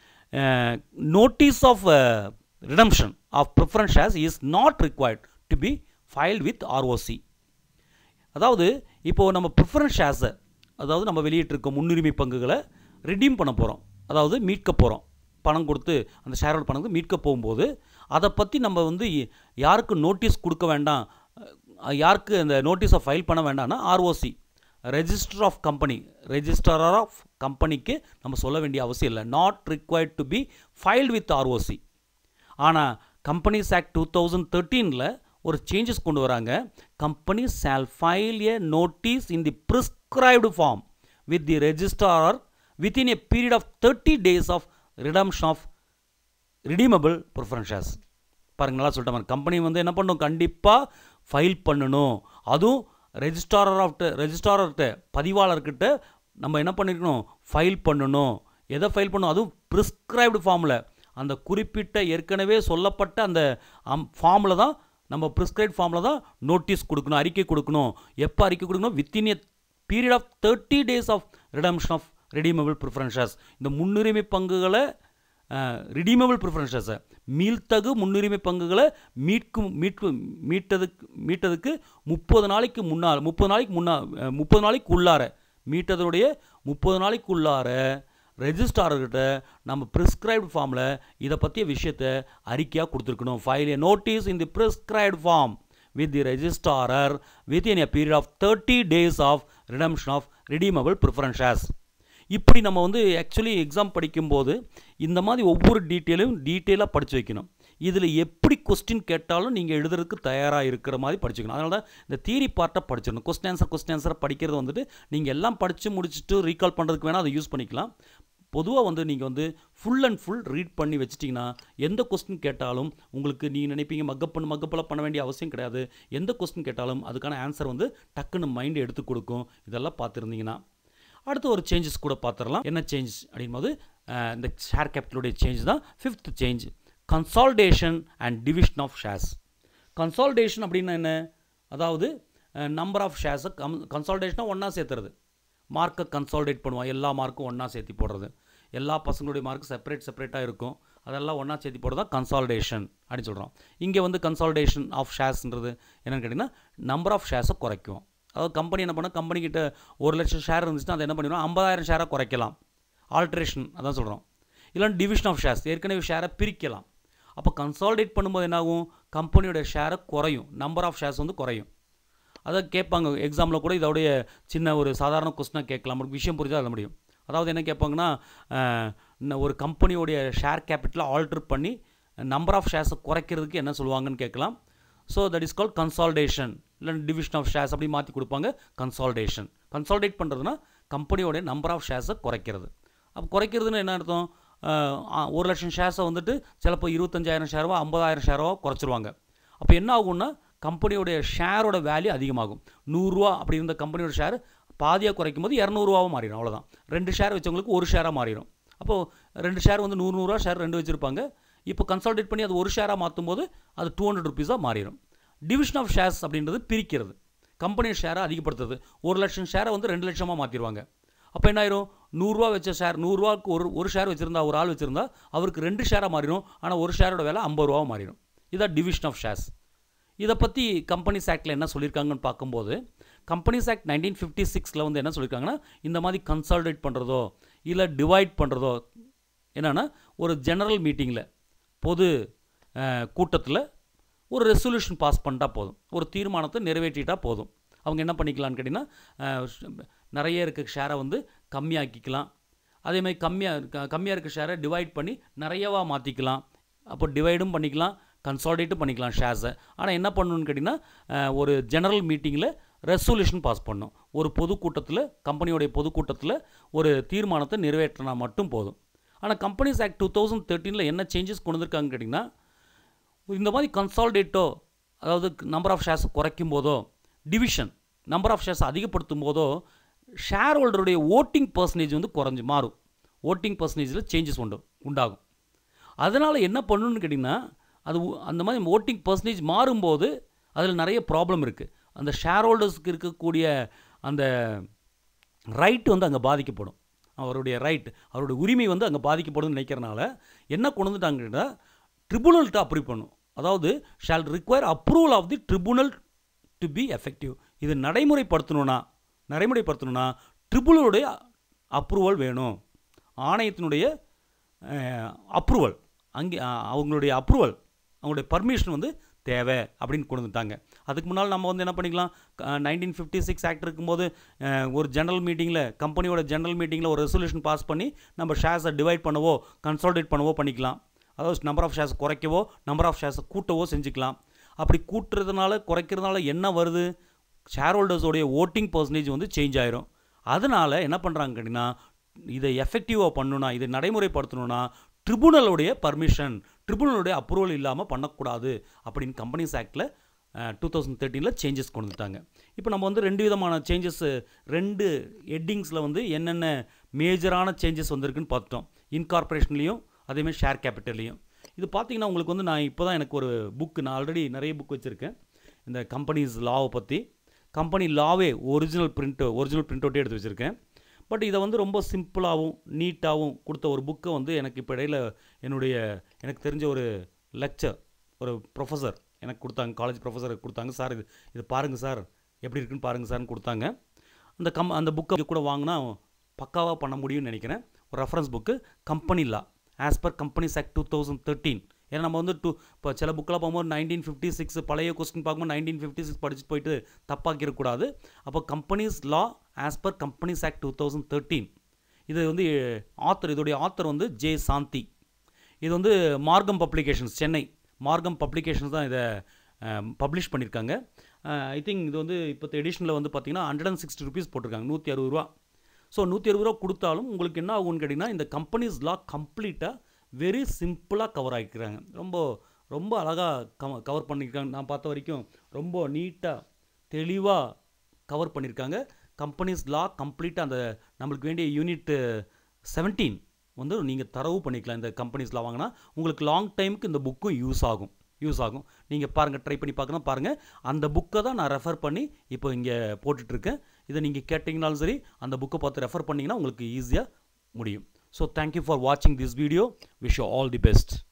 notice of redemption of preference shares is not required to be filed with ROC அதாவது இப்போது நம்ம ப்ரிஃபரன்ஸ் ஷேர்ஸை அதாவது நம்ம வெளியிட்டிருக்க முன்னுரிமை பங்குகளை ரிடீம் பண்ண போகிறோம் அதாவது மீட்க போகிறோம் பணம் கொடுத்து அந்த ஷேரோட பணத்தை மீட்க போகும்போது அதை பற்றி நம்ம வந்து யாருக்கு நோட்டீஸ் கொடுக்க வேண்டாம் யாருக்கு அந்த நோட்டீஸை ஃபைல் பண்ண வேண்டாம்னா ROC register of company register of கம்பெனிக்கு நம்ம சொல்ல வேண்டிய அவசியம் இல்லை not required to be filed with ROC ஆனால் கம்பெனிஸ் ஆக்ட் டூ தௌசண்ட் தேர்ட்டீனில் ஒரு சேஞ்சஸ் கொண்டு வராங்க company shall file a notice in the prescribed form with the registrar within a period of thirty days of redemption of redeemable preference shares பாருங்க நல்லா சொல்லிட்டேன் company வந்து என்ன பண்ணும் கண்டிப்பாக ஃபைல் பண்ணணும் அதுவும் ரெஜிஸ்டாரர் ஆஃப்ட ரெஜிஸ்டாரர்கிட்ட பதிவாளர்கிட்ட நம்ம என்ன பண்ணிருக்கணும் ஃபைல் பண்ணணும் எதை ஃபைல் பண்ணணும் அதுவும் ப்ரிஸ்கிரைப்டு ஃபார்மில் அந்த குறிப்பிட்ட ஏற்கனவே சொல்லப்பட்ட அந்த ஃபார்மில் தான் நம்ம ப்ரிஸ்கிரைப் ஃபார்மில் தான் நோட்டீஸ் கொடுக்கணும் அறிக்கை கொடுக்கணும் எப்போ அறிக்கை கொடுக்கணும் within a period of thirty days of redemption of redeemable preferences இந்த முன்னுரிமை பங்குகளை ரிடீமபிள் ப்ரிஃபரன்ஷஸை மீள்தகு முன்னுரிமை பங்குகளை மீட்கும் மீட்கு மீட்டதுக்கு மீட்டதுக்கு முப்பது நாளைக்கு முன்னால் முப்பது நாளைக்கு முன்னா முப்பது நாளைக்கு உள்ளார மீட்டதோடைய முப்பது நாளைக்கு உள்ளார ரெஜிஸ்டாரர்கிட்ட நம்ம ப்ரிஸ்கிரைப்டு ஃபார்மில் இதை பற்றிய விஷயத்தை அறிக்கையாக கொடுத்துருக்கணும் file a notice in the prescribed form with the registrar within a period of thirty days of redemption of redeemable preference shares இப்படி நம்ம வந்து ஆக்சுவலி எக்ஸாம் படிக்கும்போது இந்த மாதிரி ஒவ்வொரு டீட்டெயிலும் டீட்டெயிலாக படித்து வைக்கணும் இதில் எப்படி கொஸ்டின் கேட்டாலும் நீங்கள் எழுதுறதுக்கு தயாராக இருக்கிற மாதிரி படிச்சுக்கணும் அதனால தான் இந்த தியரி பார்ட்டை படிச்சிடணும் கொஸ்டின் ஆன்சர் கொஸ்டின் ஆன்சரை படிக்கிறது வந்துட்டு நீங்கள் எல்லாம் படித்து முடிச்சுட்டு ரீகால் பண்ணுறதுக்கு வேணால் அதை யூஸ் பண்ணிக்கலாம் பொதுவாக வந்து நீங்கள் வந்து ஃபுல் அண்ட் ஃபுல் ரீட் பண்ணி வச்சிட்டிங்கன்னா எந்த கொஸ்டின் கேட்டாலும் உங்களுக்கு நீங்கள் நினைப்பீங்க மக்கப் பண்ண மக்கப்பெல்லாம் பண்ண வேண்டிய அவசியம் கிடையாது எந்த கொஸ்டின் கேட்டாலும் அதுக்கான ஆன்சர் வந்து டக்குன்னு மைண்டு எடுத்து கொடுக்கும் இதெல்லாம் பார்த்துருந்தீங்கன்னா அடுத்து ஒரு சேஞ்சஸ் கூட பார்த்துடலாம் என்ன சேஞ்ச் அப்படின்போது அஹ், இந்த ஷேர் கேபிட்டலுடைய சேஞ்ச் தான் fifth change consolidation and division of shares consolidation அப்படின்னா என்ன அதாவது நம்பர் ஆஃப் ஷேர்ஸை கம் கன்சால்டேஷனாக ஒன்றா சேர்த்துறது மார்க்கை கன்சால்டேட் பண்ணுவோம் எல்லா மார்க்கும் ஒன்றா சேர்த்தி போடுறது எல்லா பசங்களுடைய மார்க் செப்பரேட் செப்பரேட்டாக இருக்கும் அதெல்லாம் ஒன்றா சேர்த்தி போடுறது தான் கன்சால்டேஷன் அப்படின்னு சொல்கிறோம் இங்கே வந்து கன்சால்டேஷன் ஆஃப் ஷேர்ஸ்ன்றது என்னென்னு கேட்டிங்கன்னா நம்பர் ஆஃப் ஷேர்ஸை குறைக்கும் அதாவது கம்பெனி என்ன பண்ணால் கம்பெனிக்கிட்ட ஒரு லட்சம் ஷேர் இருந்துச்சுன்னா அதை என்ன பண்ணிடும் ஐம்பதாயிரம் ஷேரை குறைக்கலாம் ஆல்ட்ரேஷன் அதான் சொல்கிறோம் இல்லைன்னா டிவிஷன் ஆஃப் ஷேர்ஸ் ஏற்கனவே ஷேரை பிரிக்கலாம் அப்போ கன்சால்டேட் பண்ணும்போது என்னாகும் கம்பெனியோட ஷேரை குறையும் நம்பர் ஆஃப் ஷேர்ஸ் வந்து குறையும் அதை கேட்பாங்க எக்ஸாமில் கூட இதோடைய சின்ன ஒரு சாதாரண கொஸ்டினாக கேட்கலாம் நமக்கு விஷயம் புரிஞ்சால் எழுத முடியும் அதாவது என்ன கேட்பாங்கன்னா அஹ், இன்ன ஒரு கம்பெனியோடைய ஷேர் கேபிட்டலை ஆல்டர் பண்ணி நம்பர் ஆஃப் ஷேர்ஸை குறைக்கிறதுக்கு என்ன சொல்லுவாங்கன்னு கேட்கலாம் so that is call consolidation இல்லை டிவிஷன் ஆஃப் ஷேர்ஸ் அப்படி மாற்றி கொடுப்பாங்க கன்சால்டேஷன் கன்சால்டேட் பண்ணுறதுனா கம்பெனியோடைய நம்பர் ஆஃப் ஷேர்ஸை குறைக்கிறது அப்போ குறைக்கிறதுன்னு என்ன அர்த்தம் அஹ், ஆ, ஒரு லட்சம் ஷேர்ஸை வந்துட்டு சிலப்போ இருபத்தஞ்சாயிரம் ஷேரோ ஐம்பதாயிரம் ஷேரோ குறைச்சிருவாங்க அப்போ என்ன ஆகும்னா கம்பெனியோடைய ஷேரோட வேல்யூ அதிகமாகும் நூறுரூவா அப்படி இருந்த கம்பெனியோட ஷேர் பாதியாக குறைக்கும் போது இரநூறுவாவும் மாறிடும் அவ்வளோதான் ரெண்டு ஷேர் வச்சவங்களுக்கு ஒரு ஷேராக மாறிடும் அப்போது ரெண்டு ஷேர் வந்து நூறு நூறுரூவா ஷேர் ரெண்டு வச்சுருப்பாங்க இப்போ கன்சால்டேட் பண்ணி அது ஒரு ஷேராக மாற்றும் போது அது டூ ஹண்ட்ரட் ருபீஸாக மாறிடும் டிவிஷன் ஆஃப் ஷேர்ஸ் அப்படின்றது பிரிக்கிறது கம்பெனி ஷேரை அதிகப்படுத்துறது ஒரு லட்சம் ஷேரை வந்து ரெண்டு லட்சமாக மாற்றிடுவாங்க அப்போ என்ன ஆயிரும் நூறுரூவா வச்ச ஷேர் நூறுரூவாக்கு ஒரு ஒரு ஷேர் வச்சுருந்தா ஒரு ஆள் வச்சுருந்தா அவருக்கு ரெண்டு ஷேராக மாறிடும் ஆனால் ஒரு ஷேரோட விலை ஐம்பது ரூபாவும் மாறிடும் இதான் டிவிஷன் ஆஃப் ஷேர்ஸ் இதை பற்றி கம்பெனிஸ் ஆக்டில் என்ன சொல்லியிருக்காங்கன்னு பார்க்கும்போது கம்பெனிஸ் ஆக்ட் நைன்டீன் ஃபிஃப்டி சிக்ஸில் வந்து என்ன சொல்லியிருக்காங்கன்னா இந்த மாதிரி கன்சால்டேட் பண்ணுறதோ இல்லை டிவைட் பண்ணுறதோ என்னென்னா ஒரு ஜெனரல் மீட்டிங்கில் பொது கூட்டத்தில் ஒரு ரெசல்யூஷன் பாஸ் பண்ணிட்டா போதும் ஒரு தீர்மானத்தை நிறைவேற்றிட்டா போதும் அவங்க என்ன பண்ணிக்கலாம்னு கேட்டிங்கன்னா அஹ், ஷ்- நிறைய இருக்க ஷேரை வந்து கம்மியாக்கிக்கலாம் அதே மாதிரி கம்மியாக கம்மியாக இருக்க ஷேரை டிவைட் பண்ணி நிறையவா மாற்றிக்கலாம் அப்போ டிவைடும் பண்ணிக்கலாம் கன்சால்டேட்டும் பண்ணிக்கலாம் ஷேர்ஸை ஆனால் என்ன பண்ணணும்னு கேட்டிங்கன்னா அஹ், ஒரு ஜெனரல் மீட்டிங்கில் ரெசல்யூஷன் பாஸ் பண்ணும் ஒரு பொதுக்கூட்டத்தில் கம்பெனியோடைய பொதுக்கூட்டத்தில் ஒரு தீர்மானத்தை நிறைவேற்றினா மட்டும் போதும் ஆனால் கம்பெனிஸ் ஆக்ட் டூ தௌசண்ட் தேர்ட்டீனில் என்ன சேஞ்சஸ் கொண்டு வந்திருக்காங்கன்னு கேட்டிங்கன்னா இந்த மாதிரி கன்சால்டேட்டோ அதாவது நம்பர் ஆஃப் ஷேர்ஸ் குறைக்கும் போதோ டிவிஷன் நம்பர் ஆஃப் ஷேர்ஸ் அதிகப்படுத்தும் போதோ ஷேர் ஹோல்டருடைய ஓட்டிங் பர்சன்டேஜ் வந்து குறைஞ்சு மாறும் ஓட்டிங் பர்சன்டேஜில் சேஞ்சஸ் உண்டு உண்டாகும் அதனால் என்ன பண்ணணும்னு கேட்டிங்கன்னா அது உ- அந்த மாதிரி ஓட்டிங் பர்சன்டேஜ் மாறும்போது அதில் நிறைய ப்ராப்ளம் இருக்குது அந்த ஷேர் ஹோல்டர்ஸ்க்கு இருக்கக்கூடிய அந்த ரைட் வந்து அங்கே பாதிக்கப்படும் அவருடைய ரைட் அவருடைய உரிமை வந்து அங்கே பாதிக்கப்படும்னு நினைக்கிறனால என்ன கொண்டு வந்துட்டாங்கன்னா ட்ரிபுனல்கிட்ட அப்ரூவ் பண்ணும் அதாவது shall require approval of the tribunal to be effective இது நடைமுறைப்படுத்தணும்னா நடைமுறைப்படுத்தணும்னா ட்ரிபுனலுடைய அப்ரூவல் வேணும் ஆணையத்தினுடைய அப்ரூவல் அங்கே அஹ், அவங்களுடைய அப்ரூவல் அவங்களுடைய பர்மிஷன் வந்து தேவை அப்படின்னு கொண்டு வந்துட்டாங்க அதுக்கு முன்னால் நம்ம வந்து என்ன பண்ணிக்கலாம் நைன்டீன் ஃபிஃப்டி சிக்ஸ் ஆக்ட் இருக்கும்போது அஹ், ஒரு ஜெனரல் மீட்டிங்கில் கம்பெனியோட ஜெனரல் மீட்டிங்கில் ஒரு ரெசல்யூஷன் பாஸ் பண்ணி நம்ம ஷேர்ஸை டிவைட் பண்ணவோ கன்சால்டேட் பண்ணவோ பண்ணிக்கலாம் அதாவது நம்பர் ஆஃப் ஷேர்ஸ் குறைக்கவோ நம்பர் ஆஃப் ஷேர்ஸை கூட்டவோ செஞ்சுக்கலாம் அப்படி கூட்டுறதுனால குறைக்கிறதுனால என்ன வருது ஷேர் ஹோல்டர்ஸோடைய ஓட்டிங் பர்சன்டேஜ் வந்து சேஞ்ச் ஆயிரும் அதனால் என்ன பண்ணுறாங்க கேட்டிங்கன்னா இதை எஃபெக்டிவாக பண்ணணும்னா இதை நடைமுறைப்படுத்தணும்னா ட்ரிபுனலுடைய பர்மிஷன் ட்ரிபுனலுடைய அப்ரூவல் இல்லாமல் பண்ணக்கூடாது அப்படின்னு கம்பெனிஸ் ஆக்டில் டூ தௌசண்ட் தேர்ட்டீனில் சேஞ்சஸ் கொண்டு வந்துட்டாங்க இப்போ நம்ம வந்து ரெண்டு விதமான சேஞ்சஸ் ரெண்டு ஹெட்டிங்ஸில் வந்து என்னென்ன மேஜரான சேஞ்சஸ் வந்திருக்குன்னு பார்த்துட்டோம் இன்கார்பரேஷன்லேயும் அதேமாதிரி ஷேர் கேபிட்டல்லையும் இது பார்த்தீங்கன்னா உங்களுக்கு வந்து நான் இப்போ தான் எனக்கு ஒரு புக்கு நான் ஆல்ரெடி நிறைய புக் வச்சுருக்கேன் இந்த கம்பெனிஸ் லாவை பற்றி கம்பெனி லாவே ஒரிஜினல் பிரிண்ட் ஒரிஜினல் பிரிண்ட் அவுட்டே எடுத்து வச்சுருக்கேன் பட் இதை வந்து ரொம்ப சிம்பிளாகவும் நீட்டாகவும் கொடுத்த ஒரு புக்கை வந்து எனக்கு இப்போ இடையில் என்னுடைய எனக்கு தெரிஞ்ச ஒரு லெக்சர் ஒரு ப்ரொஃபஸர் எனக்கு கொடுத்தாங்க காலேஜ் ப்ரொஃபஸர் கொடுத்தாங்க சார் இது இது பாருங்கள் சார் எப்படி இருக்குன்னு பாருங்கள் சார்னு கொடுத்தாங்க அந்த கம் அந்த புக்கை கூட வாங்கினா பக்காவாக பண்ண முடியும்னு நினைக்கிறேன் ஒரு reference book company law as per companies act two thousand thirteen ஏன்னா நம்ம வந்து டூ இப்போ சில புக்கெலாம் போகும்போது நைன்டீன் ஃபிஃப்டி சிக்ஸ் பழைய கொஸ்டின் பார்க்கும்போது நைன்டீன் ஃபிஃப்டி சிக்ஸ் படிச்சுட்டு போயிட்டு தப்பாக்கிடக்கூடாது அப்போ companies law as per companies act two thousand thirteen இது வந்து ஆத்தர் இதோடைய ஆத்தர் வந்து ஜே சாந்தி இது வந்து மார்க்கம் பப்ளிகேஷன்ஸ் சென்னை மார்க்கம் பப்ளிகேஷன்ஸ் தான் இதை பப்ளிஷ் பண்ணியிருக்காங்க ஐ திங்க் இது வந்து இப்போ எடிஷனில் வந்து பார்த்தீங்கன்னா ஹண்ட்ரட் அண்ட் சிக்ஸ்டி ருபீஸ் போட்டிருக்காங்க நூற்றி அறுபது ரூபா ஸோ நூற்றி அறுபது ரூபா கொடுத்தாலும் உங்களுக்கு என்ன ஆகும்னு கேட்டிங்கன்னா இந்த கம்பெனிஸ் லா கம்ப்ளீட்டாக வெரி சிம்பிளாக கவர் ஆகிக்கிறாங்க ரொம்ப ரொம்ப அழகாக க கவர் பண்ணியிருக்காங்க நான் பார்த்த வரைக்கும் ரொம்ப நீட்டாக தெளிவாக கவர் பண்ணியிருக்காங்க கம்பெனிஸ் லா கம்ப்ளீட்டாக அந்த நம்மளுக்கு வேண்டிய யூனிட் செவன்டீன் வந்து நீங்கள் தரவு பண்ணிக்கலாம் இந்த கம்பெனிஸ்லாம் வாங்கினா உங்களுக்கு லாங் டைமுக்கு இந்த புக்கும் யூஸ் ஆகும் யூஸ் ஆகும் நீங்கள் பாருங்கள் ட்ரை பண்ணி பார்க்கணும் பாருங்கள் அந்த புக்கை தான் நான் ரெஃபர் பண்ணி இப்போ இங்கே போட்டுட்ருக்கேன் இதை நீங்கள் கேட்டிங்கனாலும் சரி அந்த புக்கை பார்த்து ரெஃபர் பண்ணிங்கன்னா உங்களுக்கு ஈஸியாக முடியும் ஸோ தேங்க்யூ ஃபார் வாட்சிங் this video wish all the best